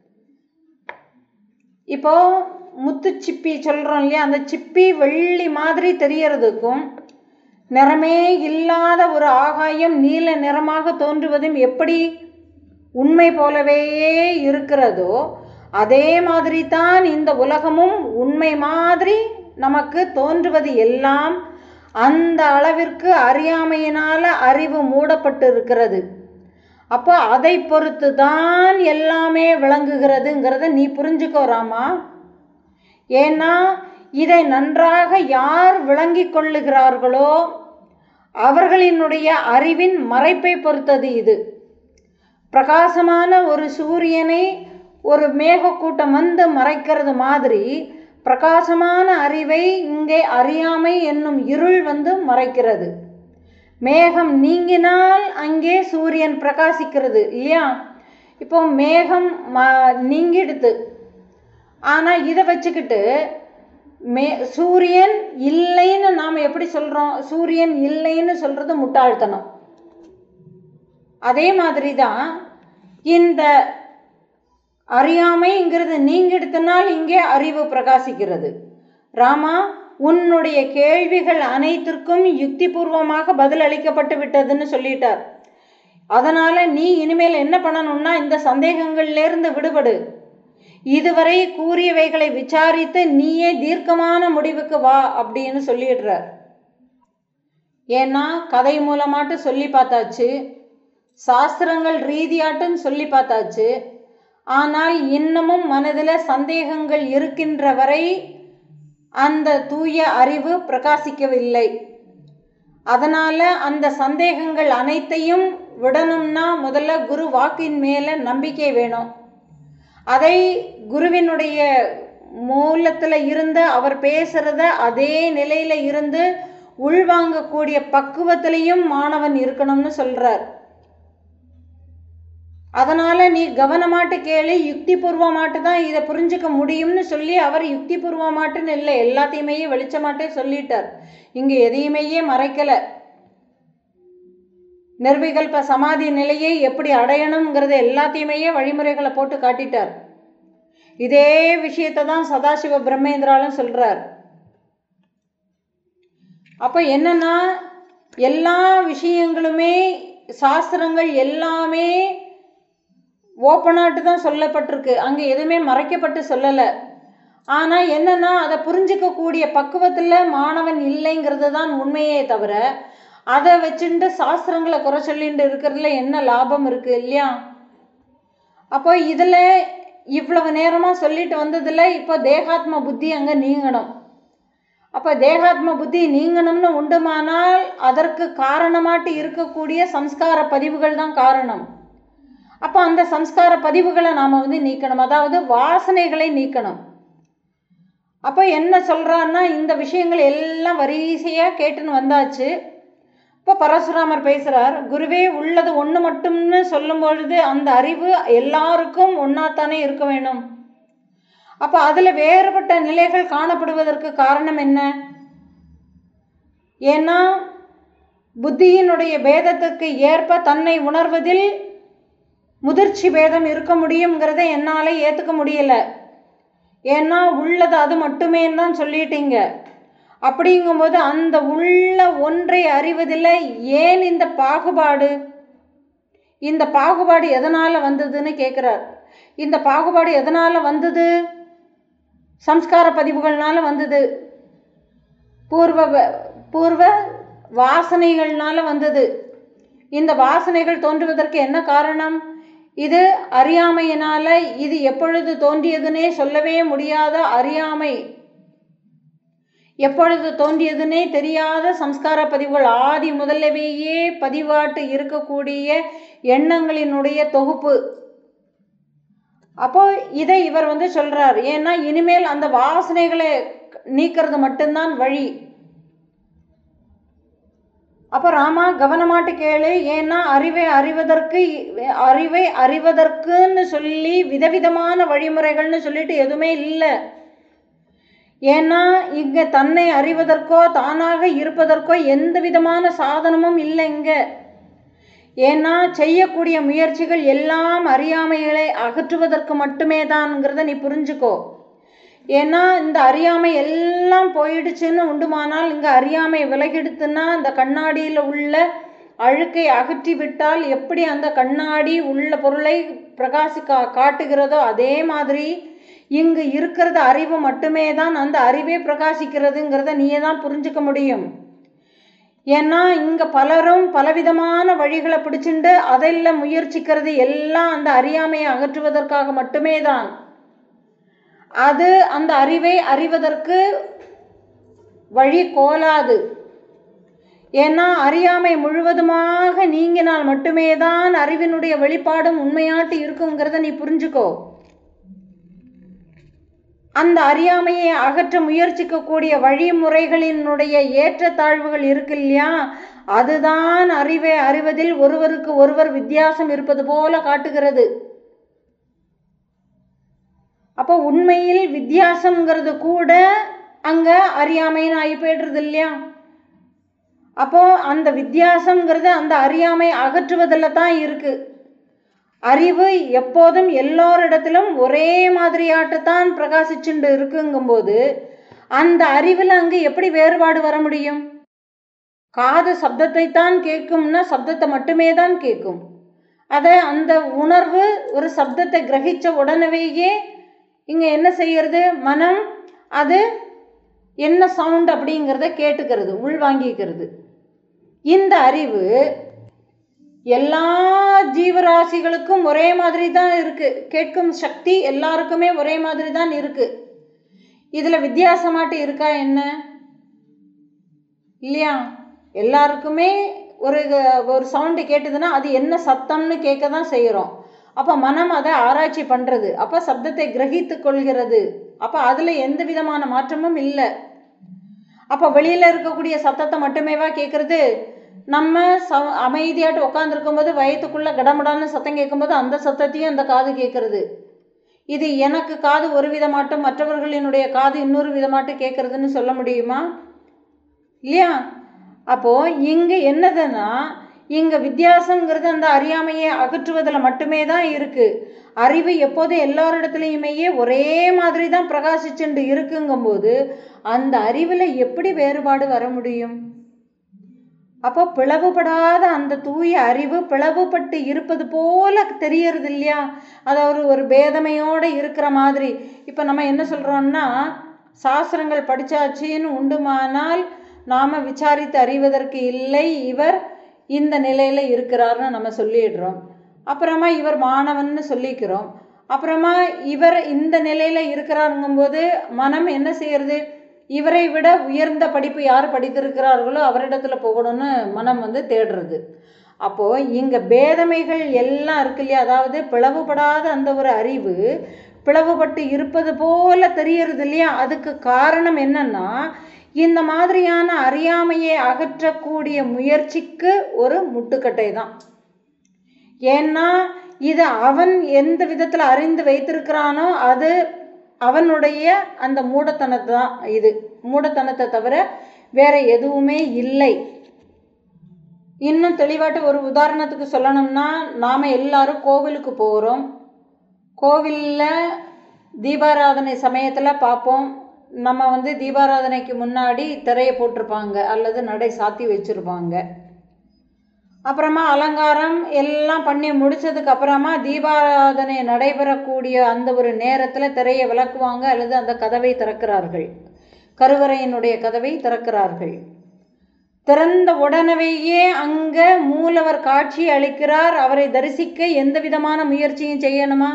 Speaker 1: இப்போ முத்து சிப்பி சொல்கிறோம் இல்லையா அந்த சிப்பி வெள்ளி மாதிரி தெரியறதுக்கும் நிறமே இல்லாத ஒரு ஆகாயம் நீல நிறமாக தோன்றுவதும் எப்படி உண்மை போலவே இருக்கிறதோ அதே மாதிரி தான் இந்த உலகமும் உண்மை மாதிரி நமக்கு தோன்றுவது எல்லாம் அந்த அளவிற்கு அறியாமையினால அறிவு மூடப்பட்டு இருக்கிறது அப்போ அதை பொறுத்து தான் எல்லாமே விளங்குகிறதுங்கிறத நீ புரிஞ்சுக்கோராமா ஏன்னா இதை நன்றாக யார் விளங்கி கொள்ளுகிறார்களோ அவர்களினுடைய அறிவின் மறைப்பை பொறுத்தது இது பிரகாசமான ஒரு சூரியனை ஒரு மேகக்கூட்டம் வந்து மறைக்கிறது மாதிரி பிரகாசமான அறிவை இங்கே அறியாமை என்னும் இருள் வந்து மறைக்கிறது மேகம் நீங்கினால் அங்கே சூரியன் பிரகாசிக்கிறது இல்லையா இப்போ மேகம் ம நீங்கிடுது ஆனால் இதை வச்சுக்கிட்டு மே சூரியன் இல்லைன்னு நாம் எப்படி சொல்கிறோம் சூரியன் இல்லைன்னு சொல்கிறது முட்டாள்தனம் அதே மாதிரி தான் இந்த அறியாமைங்கிறது நீங்கிடுத்தினால் இங்கே அறிவு பிரகாசிக்கிறது ராமா உன்னுடைய கேள்விகள் அனைத்திற்கும் யுக்திபூர்வமாக பதில் அளிக்கப்பட்டு விட்டதுன்னு சொல்லிட்டார் அதனால நீ இனிமேல் என்ன பண்ணணும்னா இந்த சந்தேகங்கள்லேருந்து விடுபடு இதுவரை கூறியவைகளை விசாரித்து நீயே தீர்க்கமான முடிவுக்கு வா அப்படின்னு சொல்லிடுறார் ஏன்னா கதை மூலமாட்டு சொல்லி பார்த்தாச்சு சாஸ்திரங்கள் ரீதியாட்டும் சொல்லி பார்த்தாச்சு ஆனால் இன்னமும் மனதில் சந்தேகங்கள் இருக்கின்ற வரை அந்த தூய அறிவு பிரகாசிக்கவில்லை அதனால் அந்த சந்தேகங்கள் அனைத்தையும் விடணும்னா முதல்ல குரு வாக்கின் மேலே நம்பிக்கை வேணும் அதை குருவினுடைய மூலத்தில் இருந்து அவர் பேசுகிறத அதே நிலையில் இருந்து உள்வாங்கக்கூடிய பக்குவத்திலையும் மாணவன் இருக்கணும்னு சொல்கிறார் அதனால் நீ கவனமாட்டு கேளு யுக்தி பூர்வமாட்டு தான் இதை புரிஞ்சுக்க முடியும்னு சொல்லி அவர் யுக்தி பூர்வமாட்டுன்னு இல்லை எல்லாத்தையுமே வெளிச்சமாட்டே சொல்லிட்டார் இங்கே எதையுமே மறைக்கலை நிர்விகல்ப சமாதி நிலையை எப்படி அடையணுங்கிறத எல்லாத்தையுமே வழிமுறைகளை போட்டு காட்டிட்டார் இதே விஷயத்தை தான் சதாசிவ பிரம்மேந்திராலும் சொல்கிறார் அப்போ என்னன்னா எல்லா விஷயங்களுமே சாஸ்திரங்கள் எல்லாமே ஓப்பனாட்டு தான் சொல்லப்பட்டிருக்கு அங்கே எதுவுமே மறைக்கப்பட்டு சொல்லலை ஆனால் என்னன்னா அதை புரிஞ்சிக்கக்கூடிய பக்குவத்தில் மாணவன் இல்லைங்கிறது தான் உண்மையே தவிர அதை வச்சுட்டு சாஸ்திரங்களை குறை சொல்லிட்டு இருக்கிறதுல என்ன லாபம் இருக்குது இல்லையா அப்போ இதில் இவ்வளவு நேரமாக சொல்லிட்டு வந்ததில் இப்போ தேகாத்ம புத்தி அங்கே நீங்கணும் அப்போ தேகாத்ம புத்தி நீங்கணும்னு உண்டுமானால் அதற்கு காரணமாட்டு இருக்கக்கூடிய சம்ஸ்கார பதிவுகள் தான் காரணம் அப்போ அந்த சம்ஸ்கார பதிவுகளை நாம் வந்து நீக்கணும் அதாவது வாசனைகளை நீக்கணும் அப்போ என்ன சொல்கிறான்னா இந்த விஷயங்கள் எல்லாம் வரிசையாக கேட்டுன்னு வந்தாச்சு இப்போ பரசுராமர் பேசுகிறார் குருவே உள்ளது ஒன்று மட்டும்னு சொல்லும் பொழுது அந்த அறிவு எல்லாருக்கும் ஒன்றாத்தானே இருக்க வேணும் அப்போ அதில் வேறுபட்ட நிலைகள் காணப்படுவதற்கு காரணம் என்ன ஏன்னா புத்தியினுடைய பேதத்துக்கு ஏற்ப தன்னை உணர்வதில் முதிர்ச்சி பேதம் இருக்க முடியுங்கிறத என்னால் ஏற்றுக்க முடியல ஏன்னா உள்ளது அது மட்டுமே தான் சொல்லிட்டீங்க அப்படிங்கும்போது அந்த உள்ள ஒன்றை அறிவதில் ஏன் இந்த பாகுபாடு இந்த பாகுபாடு எதனால் வந்ததுன்னு கேட்குறார் இந்த பாகுபாடு எதனால் வந்தது சம்ஸ்கார பதிவுகள்னால வந்தது பூர்வ பூர்வ வாசனைகள்னால வந்தது இந்த வாசனைகள் தோன்றுவதற்கு என்ன காரணம் இது அறியாமையினால இது எப்பொழுது தோன்றியதுன்னே சொல்லவே முடியாத அறியாமை எப்பொழுது தோன்றியதுன்னே தெரியாத சம்ஸ்கார பதிவுகள் ஆதி முதல்லவேயே பதிவாட்டு இருக்கக்கூடிய எண்ணங்களினுடைய தொகுப்பு அப்போ இதை இவர் வந்து சொல்றார் ஏன்னா இனிமேல் அந்த வாசனைகளை நீக்கிறது மட்டும்தான் வழி அப்போ ராமா கவனமாட்டு கேளு ஏன்னா அறிவை அறிவதற்கு அறிவை அறிவதற்குன்னு சொல்லி விதவிதமான வழிமுறைகள்னு சொல்லிட்டு எதுவுமே இல்லை ஏன்னா இங்கே தன்னை அறிவதற்கோ தானாக இருப்பதற்கோ எந்த விதமான சாதனமும் இல்லை இங்கே ஏன்னா செய்யக்கூடிய முயற்சிகள் எல்லாம் அறியாமைகளை அகற்றுவதற்கு மட்டுமே தான்ங்கிறத நீ புரிஞ்சுக்கோ ஏன்னா இந்த அறியாமை எல்லாம் போயிடுச்சுன்னு உண்டுமானால் இங்கே அறியாமை விலகிடுத்துன்னா இந்த கண்ணாடியில் உள்ள அழுக்கை அகற்றி விட்டால் எப்படி அந்த கண்ணாடி உள்ள பொருளை பிரகாசிக்கா காட்டுகிறதோ அதே மாதிரி இங்கு இருக்கிறது அறிவு மட்டுமே தான் அந்த அறிவே பிரகாசிக்கிறதுங்கிறத நீயே தான் புரிஞ்சுக்க முடியும் ஏன்னா இங்கே பலரும் பலவிதமான வழிகளை பிடிச்சிண்டு அதில் முயற்சிக்கிறது எல்லாம் அந்த அறியாமையை அகற்றுவதற்காக மட்டுமே தான் அது அந்த அறிவை அறிவதற்கு வழி கோலாது ஏன்னா அறியாமை முழுவதுமாக நீங்கினால் மட்டுமே தான் அறிவினுடைய வெளிப்பாடும் உண்மையாட்டு இருக்குங்கிறத நீ புரிஞ்சுக்கோ அந்த அறியாமையை அகற்ற முயற்சிக்கக்கூடிய வழிமுறைகளினுடைய ஏற்றத்தாழ்வுகள் இருக்கு இல்லையா அதுதான் அறிவை அறிவதில் ஒருவருக்கு ஒருவர் வித்தியாசம் இருப்பது போல காட்டுகிறது அப்போ உண்மையில் வித்தியாசங்கிறது கூட அங்கே அறியாமைன்னு ஆகி போய்டுறது இல்லையா அப்போ அந்த வித்தியாசங்கிறது அந்த அறியாமை அகற்றுவதில் தான் இருக்கு அறிவு எப்போதும் எல்லோரிடத்திலும் ஒரே மாதிரியாட்டுத்தான் பிரகாசிச்சுண்டு இருக்குங்கும்போது அந்த அறிவில் அங்கு எப்படி வேறுபாடு வர முடியும் காது சப்தத்தை தான் கேட்கும்னா சப்தத்தை மட்டுமே தான் கேட்கும் அதை அந்த உணர்வு ஒரு சப்தத்தை கிரகிச்ச உடனேயே இங்கே என்ன செய்யறது மனம் அது என்ன சவுண்ட் அப்படிங்கிறத கேட்டுக்கிறது உள்வாங்கிக்கிறது இந்த அறிவு எல்லா ஜீவராசிகளுக்கும் ஒரே மாதிரி தான் இருக்கு கேட்கும் சக்தி எல்லாருக்குமே ஒரே மாதிரி தான் இருக்கு இதில் வித்தியாசமாட்டு இருக்கா என்ன இல்லையா எல்லாருக்குமே ஒரு ஒரு சவுண்டு கேட்டதுன்னா அது என்ன சத்தம்னு கேட்க தான் செய்கிறோம் அப்போ மனம் அதை ஆராய்ச்சி பண்ணுறது அப்போ சப்தத்தை கிரகித்து கொள்கிறது அப்போ அதில் எந்த விதமான மாற்றமும் இல்லை அப்போ வெளியில் இருக்கக்கூடிய சத்தத்தை மட்டுமேவா கேட்குறது நம்ம ச அமைதியாட்டு உட்காந்துருக்கும் போது வயத்துக்குள்ளே கடமுடான்னு சத்தம் கேட்கும்போது அந்த சத்தத்தையும் அந்த காது கேட்குறது இது எனக்கு காது ஒரு விதமாட்டும் மற்றவர்களினுடைய காது இன்னொரு விதமாட்டும் கேட்குறதுன்னு சொல்ல முடியுமா இல்லையா அப்போது இங்கே என்னதுன்னா இங்கே வித்தியாசங்கிறது அந்த அறியாமையை அகற்றுவதில் மட்டுமே தான் இருக்குது அறிவு எப்போதும் எல்லாரிடத்துலையுமே ஒரே மாதிரி தான் பிரகாசிச்சுண்டு இருக்குங்கும்போது அந்த அறிவில் எப்படி வேறுபாடு வர முடியும் அப்போ பிளவுபடாத அந்த தூய அறிவு பிளவுபட்டு இருப்பது போல தெரியறது இல்லையா அதாவது ஒரு பேதமையோடு இருக்கிற மாதிரி இப்போ நம்ம என்ன சொல்கிறோம்னா சாஸ்திரங்கள் படித்தாச்சின்னு உண்டுமானால் நாம் விசாரித்து அறிவதற்கு இல்லை இவர் இந்த நிலையில் இருக்கிறார்னு நம்ம சொல்லிடுறோம் அப்புறமா இவர் மாணவன்னு சொல்லிக்கிறோம் அப்புறமா இவர் இந்த நிலையில் இருக்கிறாருங்கும்போது மனம் என்ன செய்யறது இவரை விட உயர்ந்த படிப்பு யார் படித்திருக்கிறார்களோ அவரிடத்துல போகணும்னு மனம் வந்து தேடுறது அப்போது இங்கே பேதமைகள் எல்லாம் இருக்கு இல்லையா அதாவது பிளவுபடாத அந்த ஒரு அறிவு பிளவுபட்டு இருப்பது போல தெரியறது இல்லையா அதுக்கு காரணம் என்னன்னா இந்த மாதிரியான அறியாமையை அகற்றக்கூடிய முயற்சிக்கு ஒரு முட்டுக்கட்டை தான் ஏன்னா இது அவன் எந்த விதத்தில் அறிந்து வைத்திருக்கிறானோ அது அவனுடைய அந்த மூடத்தனத்தை தான் இது மூடத்தனத்தை தவிர வேற எதுவுமே இல்லை இன்னும் தெளிவாட்டு ஒரு உதாரணத்துக்கு சொல்லணும்னா நாம் எல்லாரும் கோவிலுக்கு போகிறோம் கோவிலில் தீபாராதனை சமயத்தில் பார்ப்போம் நம்ம வந்து தீபாராதனைக்கு முன்னாடி திரையை போட்டிருப்பாங்க அல்லது நடை சாத்தி வச்சுருப்பாங்க அப்புறமா அலங்காரம் எல்லாம் பண்ணி முடிச்சதுக்கு அப்புறமா தீபாராதனை நடைபெறக்கூடிய அந்த ஒரு நேரத்தில் திரையை விளக்குவாங்க அல்லது அந்த கதவை திறக்கிறார்கள் கருவறையினுடைய கதவை திறக்கிறார்கள் திறந்த உடனேயே அங்கே மூலவர் காட்சி அளிக்கிறார் அவரை தரிசிக்க எந்த விதமான முயற்சியும் செய்யணுமா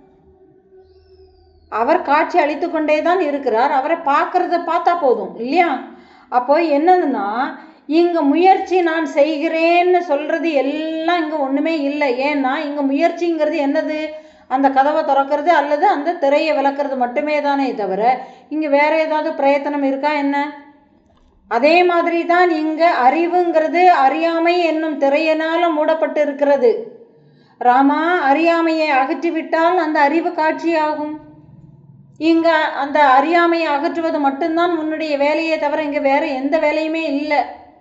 Speaker 1: அவர் காட்சி அளித்து கொண்டே தான் இருக்கிறார் அவரை பார்க்கறத பார்த்தா போதும் இல்லையா அப்போ என்னதுன்னா இங்கே முயற்சி நான் செய்கிறேன்னு சொல்கிறது எல்லாம் இங்கே ஒன்றுமே இல்லை ஏன்னா இங்கே முயற்சிங்கிறது என்னது அந்த கதவை திறக்கிறது அல்லது அந்த திரையை விளக்குறது மட்டுமே தானே தவிர இங்கே வேற ஏதாவது பிரயத்தனம் இருக்கா என்ன அதே மாதிரி தான் இங்கே அறிவுங்கிறது அறியாமை என்னும் திரையினால் மூடப்பட்டு இருக்கிறது ராமா அறியாமையை அகற்றிவிட்டால் அந்த அறிவு காட்சியாகும் இங்க அந்த அறியாமையை அகற்றுவது மட்டும்தான் உன்னுடைய வேலையே தவிர இங்க வேற எந்த வேலையுமே இல்லை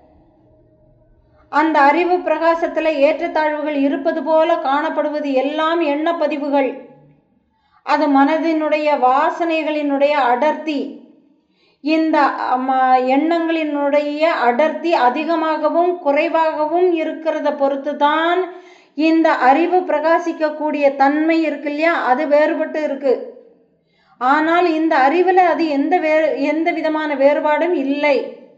Speaker 1: அந்த அறிவு பிரகாசத்துல ஏற்றத்தாழ்வுகள் இருப்பது போல காணப்படுவது எல்லாம் எண்ணப்பதிவுகள் அது மனதினுடைய வாசனைகளினுடைய அடர்த்தி இந்த ம- எண்ணங்களினுடைய அடர்த்தி அதிகமாகவும் குறைவாகவும் இருக்கிறத பொறுத்து தான் இந்த அறிவு பிரகாசிக்கக்கூடிய தன்மை இருக்கு இல்லையா அது வேறுபட்டு இருக்கு ஆனால் இந்த அறிவில் அது எந்த வே எந்த விதமான வேறுபாடும் இல்லை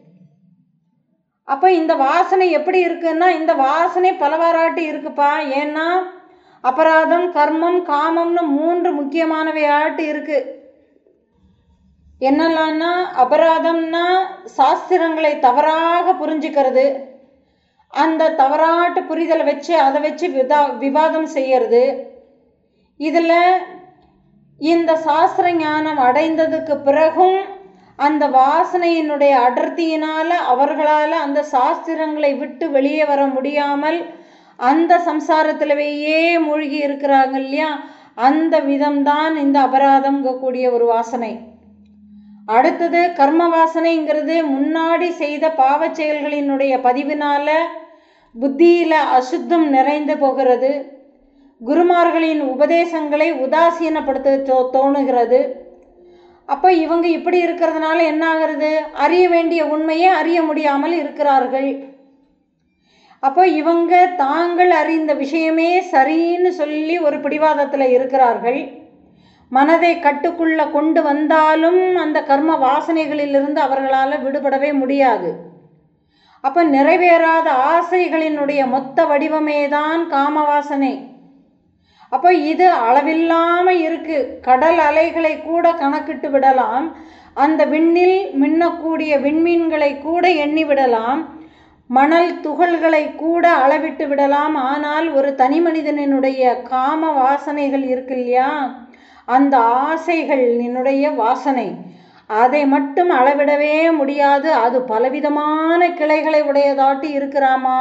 Speaker 1: அப்போ இந்த வாசனை எப்படி இருக்குன்னா இந்த வாசனை பலவாறாட்டி இருக்குப்பா ஏன்னா அபராதம் கர்மம் காமம்னு மூன்று முக்கியமானவையாட்டு இருக்கு என்னெல்லாம்னா அபராதம்னா சாஸ்திரங்களை தவறாக புரிஞ்சுக்கிறது அந்த தவறாட்டு புரிதலை வச்சு அதை வச்சு விதா விவாதம் செய்யறது இதில் இந்த சாஸ்திர ஞானம் அடைந்ததுக்கு பிறகும் அந்த வாசனையினுடைய அடர்த்தியினால அவர்களால் அந்த சாஸ்திரங்களை விட்டு வெளியே வர முடியாமல் அந்த சம்சாரத்திலவேயே மூழ்கி இருக்கிறாங்க இல்லையா அந்த விதம்தான் இந்த அபராதம்ங்கக்கூடிய ஒரு வாசனை அடுத்தது கர்ம வாசனைங்கிறது முன்னாடி செய்த பாவச் செயல்களினுடைய பதிவினால புத்தியில அசுத்தம் நிறைந்து போகிறது குருமார்களின் உபதேசங்களை உதாசீனப்படுத்த தோ- தோணுகிறது அப்போ இவங்க இப்படி இருக்கிறதுனால என்ன ஆகிறது அறிய வேண்டிய உண்மையை அறிய முடியாமல் இருக்கிறார்கள் அப்போ இவங்க தாங்கள் அறிந்த விஷயமே சரின்னு சொல்லி ஒரு பிடிவாதத்தில் இருக்கிறார்கள் மனதை கட்டுக்குள்ள கொண்டு வந்தாலும் அந்த கர்ம வாசனைகளிலிருந்து அவர்களால் விடுபடவே முடியாது அப்போ நிறைவேறாத ஆசைகளினுடைய மொத்த வடிவமே தான் காம வாசனை அப்போ இது அளவில்லாம இருக்கு கடல் அலைகளை கூட கணக்கிட்டு விடலாம் அந்த விண்ணில் மின்னக்கூடிய விண்மீன்களை கூட எண்ணி விடலாம் மணல் துகள்களை கூட அளவிட்டு விடலாம் ஆனால் ஒரு தனி மனிதனினுடைய காம வாசனைகள் இருக்கு இல்லையா அந்த ஆசைகளினுடைய வாசனை அதை மட்டும் அளவிடவே முடியாது அது பலவிதமான கிளைகளை உடையதாட்டு இருக்கிறாமா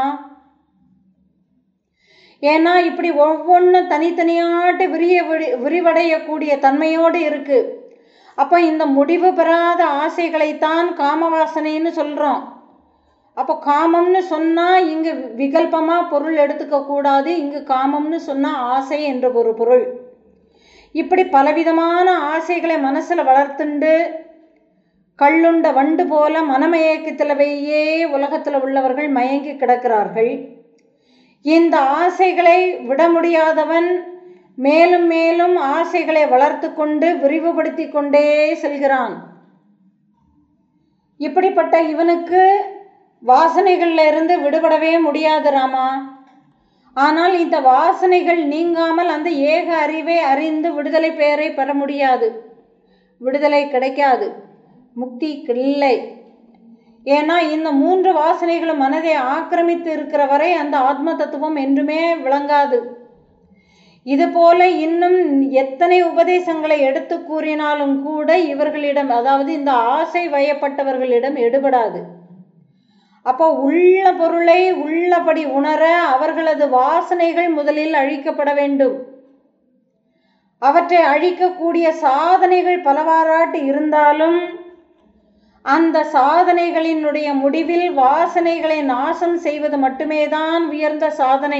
Speaker 1: ஏன்னா இப்படி ஒவ்வொன்றும் தனித்தனியாட்டு விரிய விரி விரிவடையக்கூடிய தன்மையோடு இருக்கு அப்போ இந்த முடிவு பெறாத ஆசைகளைத்தான் காமவாசனைன்னு சொல்கிறோம் அப்போ காமம்னு சொன்னால் இங்கு விகல்பமாக பொருள் எடுத்துக்க கூடாது இங்கு காமம்னு சொன்னால் ஆசை என்ற ஒரு பொருள் இப்படி பலவிதமான ஆசைகளை மனசில் வளர்த்துண்டு கள்ளுண்ட வண்டு போல மனமயக்கத்திலவையே உலகத்தில் உள்ளவர்கள் மயங்கி கிடக்கிறார்கள் இந்த ஆசைகளை விட முடியாதவன் மேலும் மேலும் ஆசைகளை வளர்த்து கொண்டு விரிவுபடுத்தி கொண்டே செல்கிறான் இப்படிப்பட்ட இவனுக்கு வாசனைகள்ல இருந்து விடுபடவே முடியாது ராமா ஆனால் இந்த வாசனைகள் நீங்காமல் அந்த ஏக அறிவை அறிந்து விடுதலை பெயரை பெற முடியாது விடுதலை கிடைக்காது முக்தி இல்லை ஏன்னா இந்த மூன்று வாசனைகளும் மனதை ஆக்கிரமித்து இருக்கிற வரை அந்த ஆத்ம தத்துவம் என்றுமே விளங்காது இது போல இன்னும் எத்தனை உபதேசங்களை எடுத்து கூறினாலும் கூட இவர்களிடம் அதாவது இந்த ஆசை வயப்பட்டவர்களிடம் எடுபடாது அப்போ உள்ள பொருளை உள்ளபடி உணர அவர்களது வாசனைகள் முதலில் அழிக்கப்பட வேண்டும் அவற்றை அழிக்கக்கூடிய சாதனைகள் பலவாறாட்டு இருந்தாலும் அந்த சாதனைகளினுடைய முடிவில் வாசனைகளை நாசம் செய்வது மட்டுமே தான் உயர்ந்த சாதனை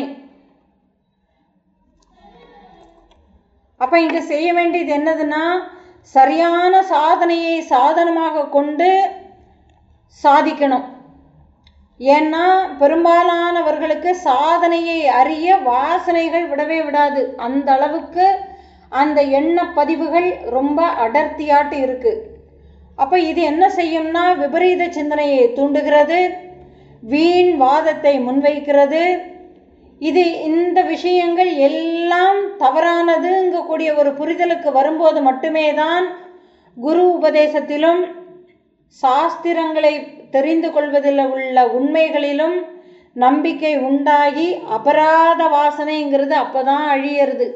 Speaker 1: அப்ப இங்க செய்ய வேண்டியது என்னதுன்னா சரியான சாதனையை சாதனமாக கொண்டு சாதிக்கணும் ஏன்னா பெரும்பாலானவர்களுக்கு சாதனையை அறிய வாசனைகள் விடவே விடாது அந்த அளவுக்கு அந்த எண்ண பதிவுகள் ரொம்ப அடர்த்தியாட்டு இருக்கு அப்போ இது என்ன செய்யும்னா விபரீத சிந்தனையை தூண்டுகிறது வீண் வாதத்தை முன்வைக்கிறது இது இந்த விஷயங்கள் எல்லாம் தவறானதுங்கக்கூடிய ஒரு புரிதலுக்கு வரும்போது மட்டுமே தான் குரு உபதேசத்திலும் சாஸ்திரங்களை தெரிந்து கொள்வதில் உள்ள உண்மைகளிலும் நம்பிக்கை உண்டாகி அபராத வாசனைங்கிறது அப்பதான் அழியறது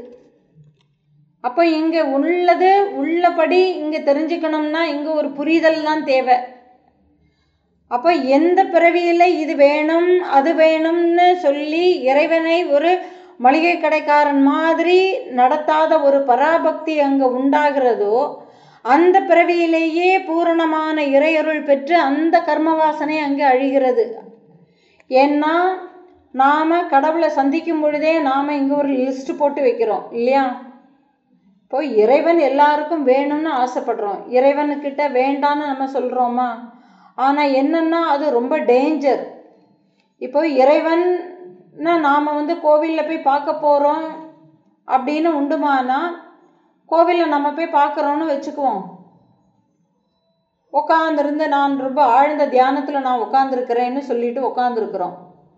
Speaker 1: அப்போ இங்கே உள்ளது உள்ளபடி இங்கே தெரிஞ்சுக்கணும்னா இங்கே ஒரு புரிதல் தான் தேவை அப்போ எந்த பிறவியில் இது வேணும் அது வேணும்னு சொல்லி இறைவனை ஒரு மளிகை கடைக்காரன் மாதிரி நடத்தாத ஒரு பராபக்தி அங்கே உண்டாகிறதோ அந்த பிறவியிலேயே பூரணமான இறையருள் பெற்று அந்த கர்ம வாசனை அங்கே அழிகிறது ஏன்னா நாம் கடவுளை சந்திக்கும் பொழுதே நாம் இங்கே ஒரு லிஸ்ட் போட்டு வைக்கிறோம் இல்லையா இப்போ இறைவன் எல்லாருக்கும் வேணும்னு ஆசைப்படுறோம் இறைவனுக்கிட்ட வேண்டான்னு நம்ம சொல்கிறோமா ஆனால் என்னன்னா அது ரொம்ப டேஞ்சர் இப்போ இறைவன்னா நாம் வந்து கோவிலில் போய் பார்க்க போகிறோம் அப்படின்னு உண்டுமானா கோவிலில் நம்ம போய் பார்க்குறோன்னு வச்சுக்குவோம் உட்காந்துருந்து நான் ரொம்ப ஆழ்ந்த தியானத்தில் நான் உட்காந்துருக்கிறேன்னு சொல்லிட்டு உட்காந்துருக்குறோம்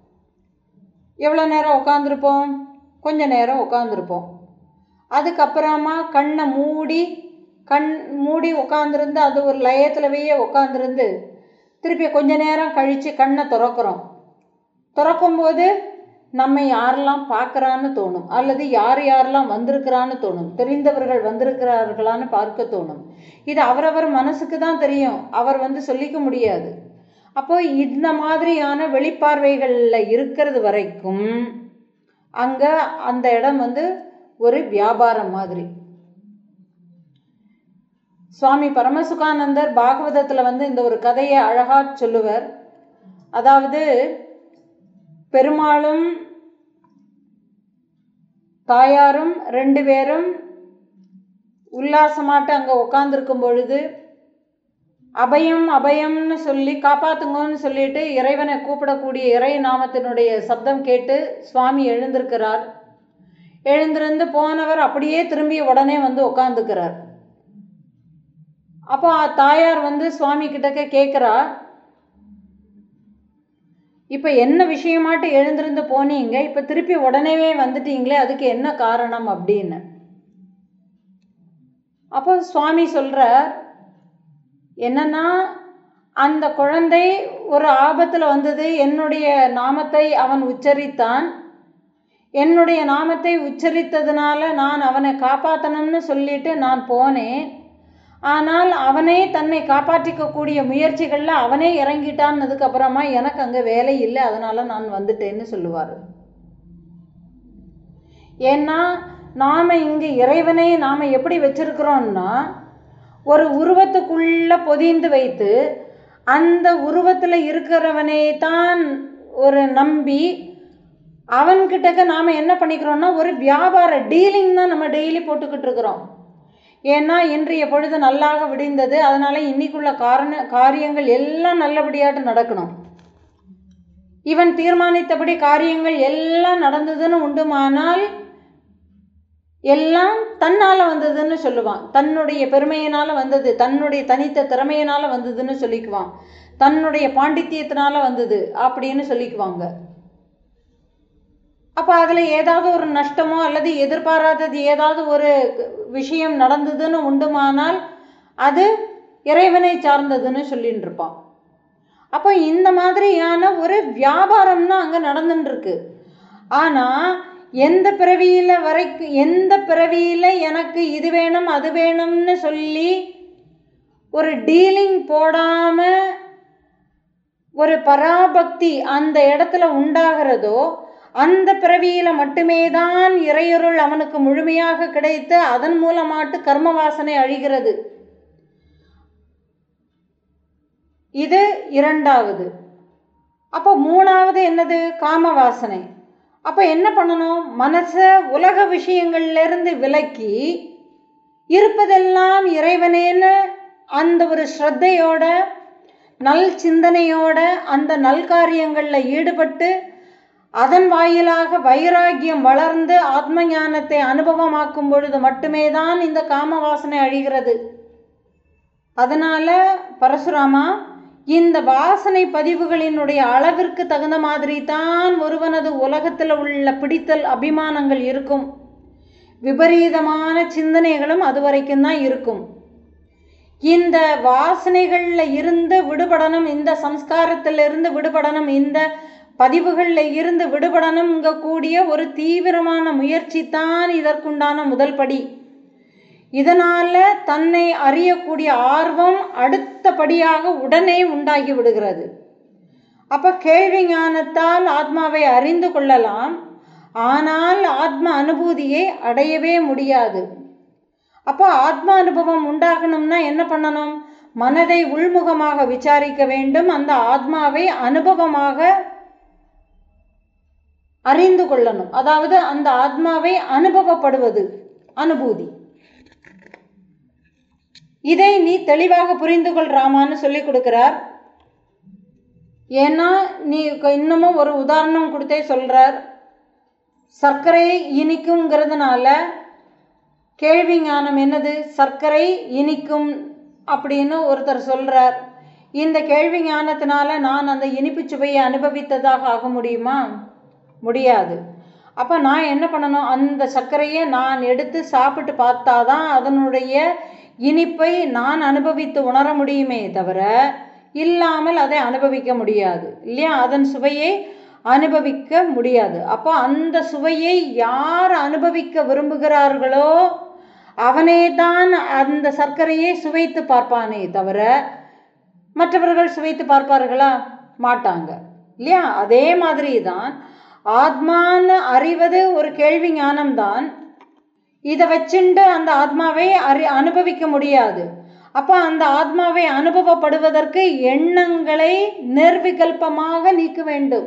Speaker 1: எவ்வளோ நேரம் உட்காந்துருப்போம் கொஞ்ச நேரம் உட்காந்துருப்போம் அதுக்கப்புறமா கண்ணை மூடி கண் மூடி உட்காந்துருந்து அது ஒரு லயத்துலவே உட்காந்துருந்து திருப்பி கொஞ்ச நேரம் கழித்து கண்ணை திறக்கிறோம் திறக்கும்போது நம்ம யாரெல்லாம் பார்க்குறான்னு தோணும் அல்லது யார் யாரெல்லாம் வந்திருக்கிறான்னு தோணும் தெரிந்தவர்கள் வந்திருக்கிறார்களான்னு பார்க்க தோணும் இது அவரவர் மனசுக்கு தான் தெரியும் அவர் வந்து சொல்லிக்க முடியாது அப்போ இந்த மாதிரியான வெளிப்பார்வைகளில் இருக்கிறது வரைக்கும் அங்கே அந்த இடம் வந்து ஒரு வியாபாரம் மாதிரி சுவாமி பரமசுகானந்தர் பாகவதத்தில் வந்து இந்த ஒரு கதையை அழகாக சொல்லுவர் அதாவது பெருமாளும் தாயாரும் ரெண்டு பேரும் உல்லாசமாட்டு அங்கே உட்காந்துருக்கும் பொழுது அபயம் அபயம்னு சொல்லி காப்பாத்துங்கன்னு சொல்லிட்டு இறைவனை கூப்பிடக்கூடிய இறை நாமத்தினுடைய சப்தம் கேட்டு சுவாமி எழுந்திருக்கிறார் எழுந்திருந்து போனவர் அப்படியே திரும்பி உடனே வந்து உட்காந்துக்கிறார் அப்போ தாயார் வந்து சுவாமி கிட்டக்க கேட்குறா இப்போ என்ன விஷயமாட்டு எழுந்திருந்து போனீங்க இப்போ திருப்பி உடனேவே வந்துட்டீங்களே அதுக்கு என்ன காரணம் அப்படின்னு அப்போ சுவாமி சொல்கிறார் என்னன்னா அந்த குழந்தை ஒரு ஆபத்தில் வந்தது என்னுடைய நாமத்தை அவன் உச்சரித்தான் என்னுடைய நாமத்தை உச்சரித்ததுனால நான் அவனை காப்பாற்றணும்னு சொல்லிட்டு நான் போனேன் ஆனால் அவனே தன்னை காப்பாற்றிக்கக்கூடிய முயற்சிகளில் அவனே இறங்கிட்டான்னதுக்கு அப்புறமா எனக்கு அங்கே வேலை இல்லை அதனால் நான் வந்துட்டேன்னு சொல்லுவார் ஏன்னா நாம் இங்கே இறைவனை நாம் எப்படி வச்சிருக்கிறோம்னா ஒரு உருவத்துக்குள்ளே பொதிந்து வைத்து அந்த உருவத்தில் இருக்கிறவனை தான் ஒரு நம்பி அவன்கிட்டக்க நாம் என்ன பண்ணிக்கிறோம்னா ஒரு வியாபார டீலிங் தான் நம்ம டெய்லி போட்டுக்கிட்டு இருக்கிறோம் ஏன்னா இன்றைய பொழுது நல்லாக விடிந்தது அதனால் இன்னைக்குள்ள காரண காரியங்கள் எல்லாம் நல்லபடியாட்டு நடக்கணும் இவன் தீர்மானித்தபடி காரியங்கள் எல்லாம் நடந்ததுன்னு உண்டுமானால் எல்லாம் தன்னால் வந்ததுன்னு சொல்லுவான் தன்னுடைய பெருமையினால் வந்தது தன்னுடைய தனித்த திறமையினால் வந்ததுன்னு சொல்லிக்குவான் தன்னுடைய பாண்டித்தியத்தினால வந்தது அப்படின்னு சொல்லிக்குவாங்க அப்போ அதில் ஏதாவது ஒரு நஷ்டமோ அல்லது எதிர்பாராதது ஏதாவது ஒரு விஷயம் நடந்ததுன்னு உண்டுமானால் அது இறைவனை சார்ந்ததுன்னு சொல்லின்னு இருப்பான் அப்போ இந்த மாதிரியான ஒரு வியாபாரம்னா அங்கே நடந்துட்டு இருக்கு ஆனால் எந்த பிறவியில் வரைக்கும் எந்த பிறவியில் எனக்கு இது வேணும் அது வேணும்னு சொல்லி ஒரு டீலிங் போடாமல் ஒரு பராபக்தி அந்த இடத்துல உண்டாகிறதோ அந்த பிறவியில் மட்டுமே தான் இறையொருள் அவனுக்கு முழுமையாக கிடைத்து அதன் மூலமாட்டு கர்ம வாசனை அழிகிறது இது இரண்டாவது அப்போ மூணாவது என்னது காம வாசனை அப்போ என்ன பண்ணணும் மனசை உலக விஷயங்கள்லேருந்து விலக்கி இருப்பதெல்லாம் இறைவனேன்னு அந்த ஒரு ஸ்ரத்தையோட நல் சிந்தனையோட அந்த நல்காரியங்களில் ஈடுபட்டு அதன் வாயிலாக வைராகியம் வளர்ந்து ஆத்ம ஞானத்தை அனுபவமாக்கும் பொழுது மட்டுமே தான் இந்த காம வாசனை அழிகிறது அதனால பரசுராமா இந்த வாசனை பதிவுகளினுடைய அளவிற்கு தகுந்த மாதிரி தான் ஒருவனது உலகத்தில் உள்ள பிடித்தல் அபிமானங்கள் இருக்கும் விபரீதமான சிந்தனைகளும் அது வரைக்கும் தான் இருக்கும் இந்த வாசனைகளில் இருந்து விடுபடணும் இந்த சம்ஸ்காரத்திலிருந்து விடுபடணும் இந்த பதிவுகளில் இருந்து விடுபடணுங்க கூடிய ஒரு தீவிரமான முயற்சி தான் இதற்குண்டான முதல் படி இதனால் தன்னை அறியக்கூடிய ஆர்வம் அடுத்தபடியாக உடனே உண்டாகி விடுகிறது அப்போ கேள்வி ஞானத்தால் ஆத்மாவை அறிந்து கொள்ளலாம் ஆனால் ஆத்ம அனுபூதியை அடையவே முடியாது அப்போ ஆத்ம அனுபவம் உண்டாகணும்னா என்ன பண்ணணும் மனதை உள்முகமாக விசாரிக்க வேண்டும் அந்த ஆத்மாவை அனுபவமாக அறிந்து கொள்ளணும் அதாவது அந்த ஆத்மாவை அனுபவப்படுவது அனுபூதி இதை நீ தெளிவாக புரிந்து கொள் ராமான்னு சொல்லி கொடுக்கிறார் ஏன்னா நீ இன்னமும் ஒரு உதாரணம் கொடுத்தே சொல்றார் சர்க்கரை இனிக்குங்கிறதுனால கேள்வி ஞானம் என்னது சர்க்கரை இனிக்கும் அப்படின்னு ஒருத்தர் சொல்றார் இந்த கேள்வி ஞானத்தினால நான் அந்த இனிப்பு சுவையை அனுபவித்ததாக ஆக முடியுமா முடியாது அப்போ நான் என்ன பண்ணணும் அந்த சர்க்கரையை நான் எடுத்து சாப்பிட்டு பார்த்தாதான் அதனுடைய இனிப்பை நான் அனுபவித்து உணர முடியுமே தவிர இல்லாமல் அதை அனுபவிக்க முடியாது இல்லையா அதன் சுவையை அனுபவிக்க முடியாது அப்போ அந்த சுவையை யார் அனுபவிக்க விரும்புகிறார்களோ அவனே தான் அந்த சர்க்கரையை சுவைத்து பார்ப்பானே தவிர மற்றவர்கள் சுவைத்து பார்ப்பார்களா மாட்டாங்க இல்லையா அதே மாதிரி தான் ஆத்மான்னு அறிவது ஒரு கேள்வி ஞானம்தான் இதை வச்சுண்டு அந்த ஆத்மாவை அறி அனுபவிக்க முடியாது அப்போ அந்த ஆத்மாவை அனுபவப்படுவதற்கு எண்ணங்களை நிர்விகல்பமாக நீக்க வேண்டும்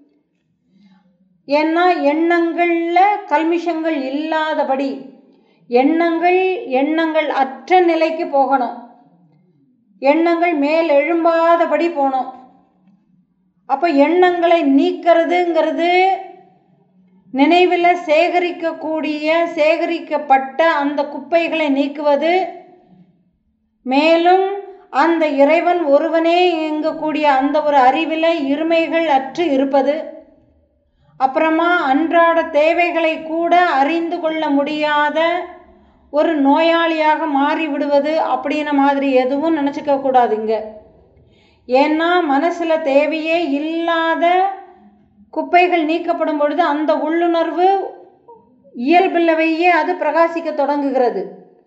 Speaker 1: ஏன்னா எண்ணங்களில் கல்மிஷங்கள் இல்லாதபடி எண்ணங்கள் எண்ணங்கள் அற்ற நிலைக்கு போகணும் எண்ணங்கள் மேல் எழும்பாதபடி போகணும் அப்போ எண்ணங்களை நீக்கிறதுங்கிறது நினைவில் சேகரிக்கக்கூடிய சேகரிக்கப்பட்ட அந்த குப்பைகளை நீக்குவது மேலும் அந்த இறைவன் ஒருவனே இயங்கக்கூடிய அந்த ஒரு அறிவில் இருமைகள் அற்று இருப்பது அப்புறமா அன்றாட தேவைகளை கூட அறிந்து கொள்ள முடியாத ஒரு நோயாளியாக மாறி விடுவது அப்படின்ன மாதிரி எதுவும் நினச்சிக்க கூடாதுங்க ஏன்னா மனசில் தேவையே இல்லாத குப்பைகள் நீக்கப்படும் பொழுது அந்த உள்ளுணர்வு இயல்பில்லவையே அது பிரகாசிக்க தொடங்குகிறது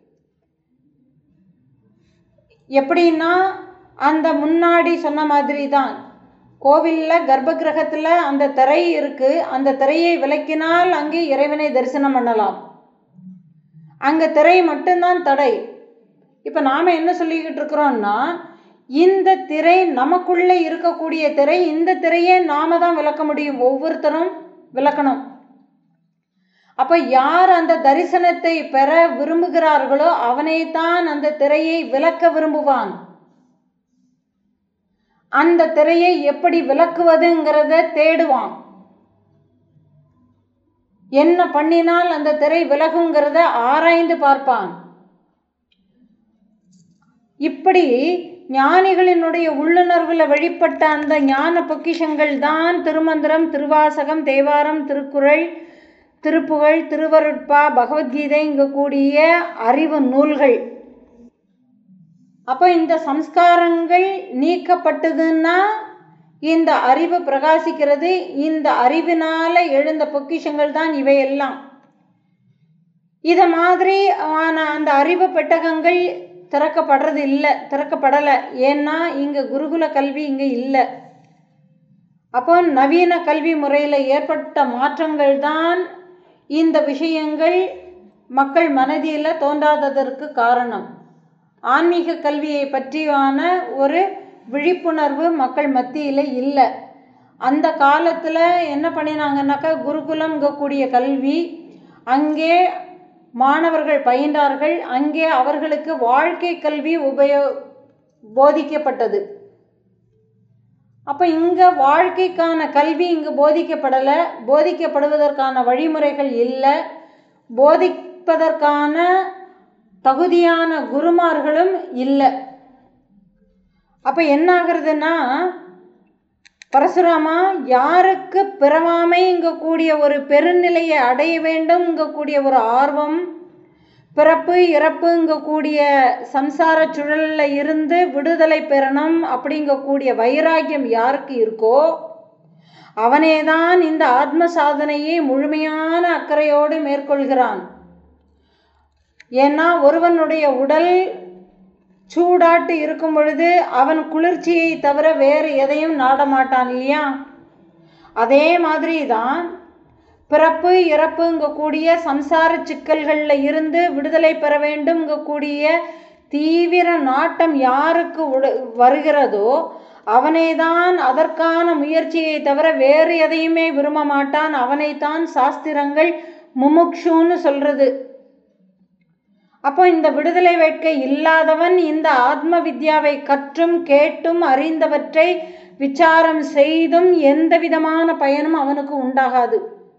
Speaker 1: எப்படின்னா அந்த முன்னாடி சொன்ன மாதிரி தான் கோவிலில் கர்ப்ப கிரகத்தில் அந்த திரை இருக்குது அந்த திரையை விளக்கினால் அங்கே இறைவனை தரிசனம் பண்ணலாம் அங்கே திரை மட்டும்தான் தடை இப்போ நாம் என்ன சொல்லிக்கிட்டு இருக்கிறோம்னா இந்த திரை நமக்குள்ளே இருக்கக்கூடிய திரை இந்த திரையை நாம தான் விளக்க முடியும் ஒவ்வொருத்தரும் விளக்கணும் அப்போ யார் அந்த தரிசனத்தை பெற விரும்புகிறார்களோ அவனே தான் அந்த திரையை விளக்க விரும்புவான் அந்த திரையை எப்படி விளக்குவதுங்கிறத தேடுவான் என்ன பண்ணினால் அந்த திரை விலகுங்கிறத ஆராய்ந்து பார்ப்பான் இப்படி ஞானிகளினுடைய உள்ளுணர்வில் வெளிப்பட்ட அந்த ஞான பொக்கிஷங்கள் தான் திருமந்திரம் திருவாசகம் தேவாரம் திருக்குறள் திருப்புகழ் திருவருட்பா பகவத்கீதை இங்க கூடிய அறிவு நூல்கள் அப்போ இந்த சம்ஸ்காரங்கள் நீக்கப்பட்டதுன்னா இந்த அறிவு பிரகாசிக்கிறது இந்த அறிவினால எழுந்த பொக்கிஷங்கள் தான் இவையெல்லாம் இத மாதிரி ஆன அந்த அறிவு பெட்டகங்கள் திறக்கப்படுறது இல்லை திறக்கப்படலை ஏன்னா இங்கே குருகுல கல்வி இங்கே இல்லை அப்போ நவீன கல்வி முறையில் ஏற்பட்ட மாற்றங்கள் தான் இந்த விஷயங்கள் மக்கள் மனதில் தோன்றாததற்கு காரணம் ஆன்மீக கல்வியை பற்றியான ஒரு விழிப்புணர்வு மக்கள் மத்தியில் இல்லை அந்த காலத்தில் என்ன பண்ணினாங்கன்னாக்கா குருகுலம்ங்கக்கூடிய கல்வி அங்கே மாணவர்கள் பயின்றார்கள் அங்கே அவர்களுக்கு வாழ்க்கை கல்வி உபயோ போதிக்கப்பட்டது அப்போ இங்கே வாழ்க்கைக்கான கல்வி இங்கே போதிக்கப்படலை போதிக்கப்படுவதற்கான வழிமுறைகள் இல்லை போதிப்பதற்கான தகுதியான குருமார்களும் இல்லை அப்போ என்ன ஆகுறதுன்னா பரசுராமா யாருக்கு பிறவாமைங்க கூடிய ஒரு பெருநிலையை அடைய வேண்டும்ங்க கூடிய ஒரு ஆர்வம் பிறப்பு இறப்புங்க கூடிய சம்சார சுழலில் இருந்து விடுதலை பெறணும் அப்படிங்கக்கூடிய வைராக்கியம் யாருக்கு இருக்கோ அவனேதான் இந்த ஆத்ம சாதனையை முழுமையான அக்கறையோடு மேற்கொள்கிறான் ஏன்னா ஒருவனுடைய உடல் சூடாட்டு இருக்கும் பொழுது அவன் குளிர்ச்சியை தவிர வேறு எதையும் நாடமாட்டான் இல்லையா அதே மாதிரி தான் பிறப்பு இறப்புங்க கூடிய சம்சார சிக்கல்களில் இருந்து விடுதலை பெற வேண்டும்ங்க கூடிய தீவிர நாட்டம் யாருக்கு உட வருகிறதோ அவனேதான் அதற்கான முயற்சியை தவிர வேறு எதையுமே விரும்ப மாட்டான் அவனைத்தான் சாஸ்திரங்கள் முமுக்ஷுன்னு சொல்றது அப்போ இந்த விடுதலை வேட்கை இல்லாதவன் இந்த ஆத்ம வித்யாவை கற்றும் கேட்டும் அறிந்தவற்றை விசாரம் செய்தும் எந்த விதமான பயனும் அவனுக்கு உண்டாகாது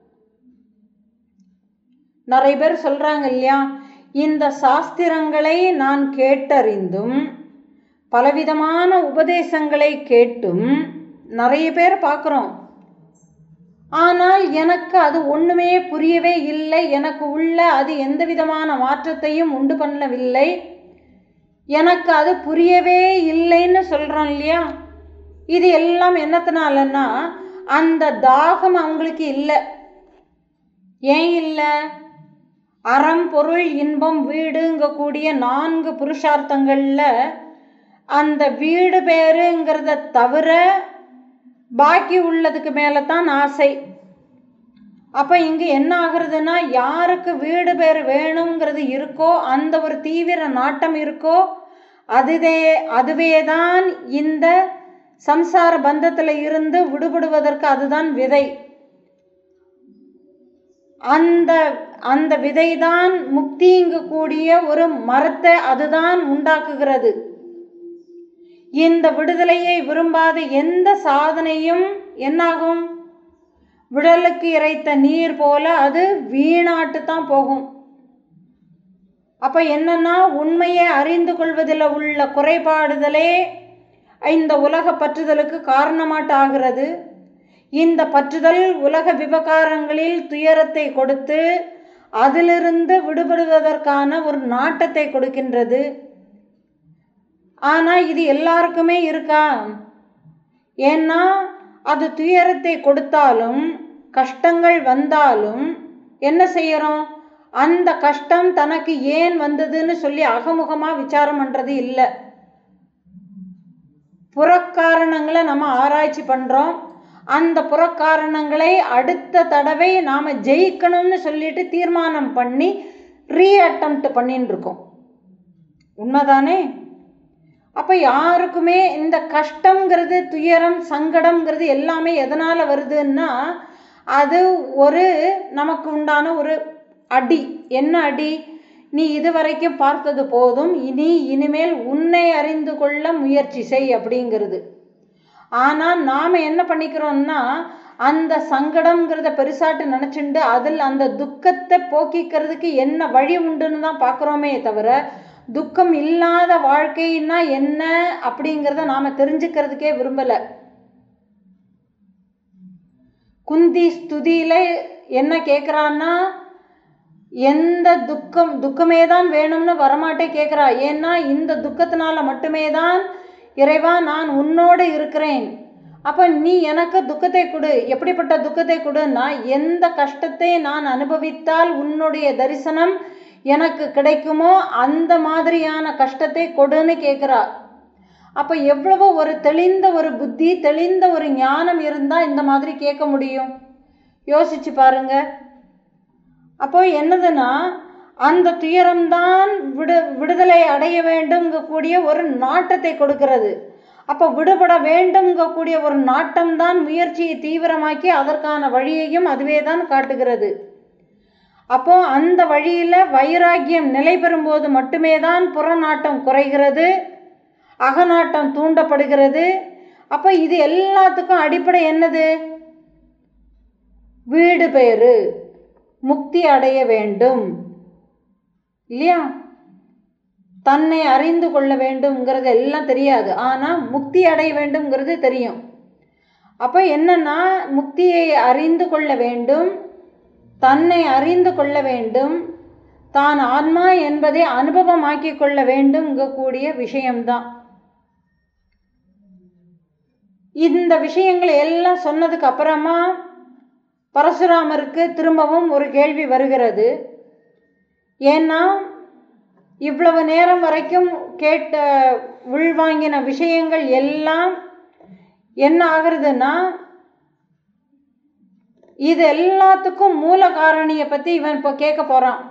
Speaker 1: நிறைய பேர் சொல்றாங்க இல்லையா இந்த சாஸ்திரங்களை நான் கேட்டறிந்தும் பலவிதமான உபதேசங்களை கேட்டும் நிறைய பேர் பார்க்குறோம் ஆனால் எனக்கு அது ஒன்றுமே புரியவே இல்லை எனக்கு உள்ள அது எந்த விதமான மாற்றத்தையும் உண்டு பண்ணவில்லை எனக்கு அது புரியவே இல்லைன்னு சொல்கிறோம் இல்லையா இது எல்லாம் என்னத்தினாலன்னா அந்த தாகம் அவங்களுக்கு இல்லை ஏன் இல்லை அறம் பொருள் இன்பம் வீடுங்க கூடிய நான்கு புருஷார்த்தங்களில் அந்த வீடு பேருங்கிறத தவிர பாக்கி உள்ளதுக்கு மேலே தான் ஆசை அப்போ இங்கே என்ன ஆகுறதுன்னா யாருக்கு வீடு பேர் வேணுங்கிறது இருக்கோ அந்த ஒரு தீவிர நாட்டம் இருக்கோ அதுவே அதுவே தான் இந்த சம்சார பந்தத்தில் இருந்து விடுபடுவதற்கு அதுதான் விதை அந்த அந்த விதைதான் முக்திங்க கூடிய ஒரு மரத்தை அதுதான் உண்டாக்குகிறது இந்த விடுதலையை விரும்பாத எந்த சாதனையும் என்னாகும் விடலுக்கு இறைத்த நீர் போல அது வீணாட்டு தான் போகும் அப்ப என்னன்னா உண்மையை அறிந்து கொள்வதில் உள்ள குறைபாடுதலே இந்த உலக பற்றுதலுக்கு காரணமாட்டாகிறது இந்த பற்றுதல் உலக விவகாரங்களில் துயரத்தை கொடுத்து அதிலிருந்து விடுபடுவதற்கான ஒரு நாட்டத்தை கொடுக்கின்றது ஆனால் இது எல்லாருக்குமே இருக்கா ஏன்னா அது துயரத்தை கொடுத்தாலும் கஷ்டங்கள் வந்தாலும் என்ன செய்யறோம் அந்த கஷ்டம் தனக்கு ஏன் வந்ததுன்னு சொல்லி அகமுகமாக விசாரம் பண்ணுறது இல்லை புறக்காரணங்களை நம்ம ஆராய்ச்சி பண்ணுறோம் அந்த புறக்காரணங்களை அடுத்த தடவை நாம் ஜெயிக்கணும்னு சொல்லிட்டு தீர்மானம் பண்ணி ரீ அட்டம்ப்ட் பண்ணின்னு இருக்கோம் உண்மைதானே அப்போ யாருக்குமே இந்த கஷ்டங்கிறது துயரம் சங்கடம்ங்கிறது எல்லாமே எதனால் வருதுன்னா அது ஒரு நமக்கு உண்டான ஒரு அடி என்ன அடி நீ இதுவரைக்கும் பார்த்தது போதும் இனி இனிமேல் உன்னை அறிந்து கொள்ள முயற்சி செய் அப்படிங்கிறது ஆனால் நாம் என்ன பண்ணிக்கிறோம்னா அந்த சங்கடம்ங்கிறத பெருசாட்டு நினச்சிண்டு அதில் அந்த துக்கத்தை போக்கிக்கிறதுக்கு என்ன வழி உண்டுன்னு தான் பார்க்குறோமே தவிர துக்கம் இல்லாத வாழ்க்கைன்னா என்ன அப்படிங்கிறத நாம் தெரிஞ்சுக்கிறதுக்கே விரும்பலை குந்தி ஸ்துதியில் என்ன கேட்குறான்னா எந்த துக்கம் துக்கமே தான் வேணும்னு வரமாட்டே கேட்குறா ஏன்னா இந்த துக்கத்தினால மட்டுமே தான் இறைவா நான் உன்னோடு இருக்கிறேன் அப்போ நீ எனக்கு துக்கத்தை கொடு எப்படிப்பட்ட துக்கத்தை கொடுன்னா எந்த கஷ்டத்தை நான் அனுபவித்தால் உன்னுடைய தரிசனம் எனக்கு கிடைக்குமோ அந்த மாதிரியான கஷ்டத்தை கொடுன்னு கேட்குறா அப்போ எவ்வளவோ ஒரு தெளிந்த ஒரு புத்தி தெளிந்த ஒரு ஞானம் இருந்தால் இந்த மாதிரி கேட்க முடியும் யோசிச்சு பாருங்க அப்போ என்னதுன்னா அந்த துயரம்தான் விடு விடுதலை அடைய வேண்டும்ங்கக்கூடிய ஒரு நாட்டத்தை கொடுக்கிறது அப்போ விடுபட வேண்டும்ங்கக்கூடிய ஒரு நாட்டம் தான் முயற்சியை தீவிரமாக்கி அதற்கான வழியையும் அதுவே தான் காட்டுகிறது அப்போ அந்த வழியில் வைராக்கியம் நிலை பெறும்போது மட்டுமே தான் புறநாட்டம் குறைகிறது அகநாட்டம் தூண்டப்படுகிறது அப்போ இது எல்லாத்துக்கும் அடிப்படை என்னது வீடு பேரு முக்தி அடைய வேண்டும் இல்லையா தன்னை அறிந்து கொள்ள வேண்டும்ங்கிறது எல்லாம் தெரியாது ஆனால் முக்தி அடைய வேண்டும்ங்கிறது தெரியும் அப்போ என்னன்னா முக்தியை அறிந்து கொள்ள வேண்டும் தன்னை அறிந்து கொள்ள வேண்டும் தான் ஆன்மா என்பதை அனுபவமாக்கி கொள்ள வேண்டும்ங்கக்கூடிய விஷயம்தான் இந்த விஷயங்களை எல்லாம் சொன்னதுக்கு அப்புறமா பரசுராமருக்கு திரும்பவும் ஒரு கேள்வி வருகிறது ஏன்னா இவ்வளவு நேரம் வரைக்கும் கேட்ட உள்வாங்கின விஷயங்கள் எல்லாம் என்ன ஆகுறதுன்னா இது எல்லாத்துக்கும் மூல காரணியை பற்றி இவன் இப்போ கேட்க போகிறான்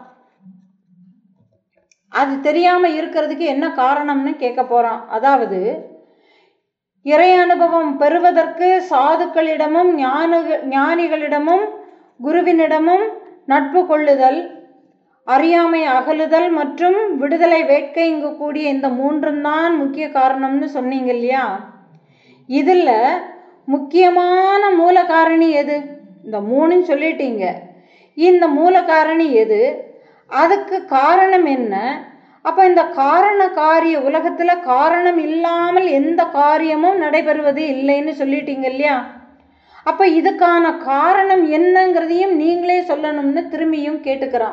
Speaker 1: அது தெரியாமல் இருக்கிறதுக்கு என்ன காரணம்னு கேட்க போகிறான் அதாவது இறை அனுபவம் பெறுவதற்கு சாதுக்களிடமும் ஞான ஞானிகளிடமும் குருவினிடமும் நட்பு கொள்ளுதல் அறியாமை அகலுதல் மற்றும் விடுதலை வேட்கைங்க கூடிய இந்த மூன்றும் தான் முக்கிய காரணம்னு சொன்னீங்க இல்லையா இதில் முக்கியமான மூல காரணி எது இந்த மூணுன்னு சொல்லிட்டீங்க இந்த மூல காரணி எது அதுக்கு காரணம் என்ன அப்போ இந்த காரண காரிய உலகத்தில் காரணம் இல்லாமல் எந்த காரியமும் நடைபெறுவது இல்லைன்னு சொல்லிட்டீங்க இல்லையா அப்போ இதுக்கான காரணம் என்னங்கிறதையும் நீங்களே சொல்லணும்னு திரும்பியும் கேட்டுக்கிறான்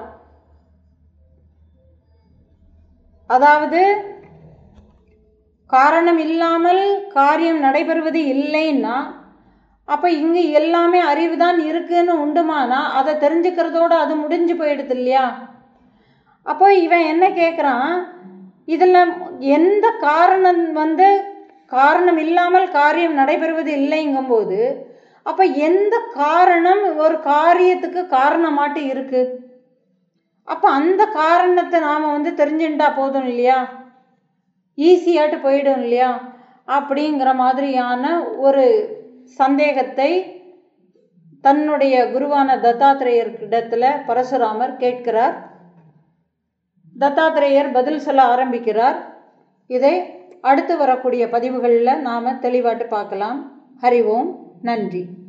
Speaker 1: அதாவது காரணம் இல்லாமல் காரியம் நடைபெறுவது இல்லைன்னா அப்போ இங்கே எல்லாமே அறிவு தான் இருக்குன்னு உண்டுமானா அதை தெரிஞ்சுக்கிறதோடு அது முடிஞ்சு போயிடுது இல்லையா அப்போ இவன் என்ன கேட்குறான் இதில் எந்த காரணம் வந்து காரணம் இல்லாமல் காரியம் நடைபெறுவது இல்லைங்கும்போது அப்போ எந்த காரணம் ஒரு காரியத்துக்கு காரணமாட்டு இருக்கு அப்போ அந்த காரணத்தை நாம் வந்து தெரிஞ்சுட்டா போதும் இல்லையா ஈஸியாட்டு போயிடும் இல்லையா அப்படிங்கிற மாதிரியான ஒரு சந்தேகத்தை தன்னுடைய குருவான தத்தாத்திரேயர்கிடத்தில் பரசுராமர் கேட்கிறார் தத்தாத்திரேயர் பதில் சொல்ல ஆரம்பிக்கிறார் இதை அடுத்து வரக்கூடிய பதிவுகளில் நாம் தெளிவாட்டு பார்க்கலாம் ஹரி ஓம் நன்றி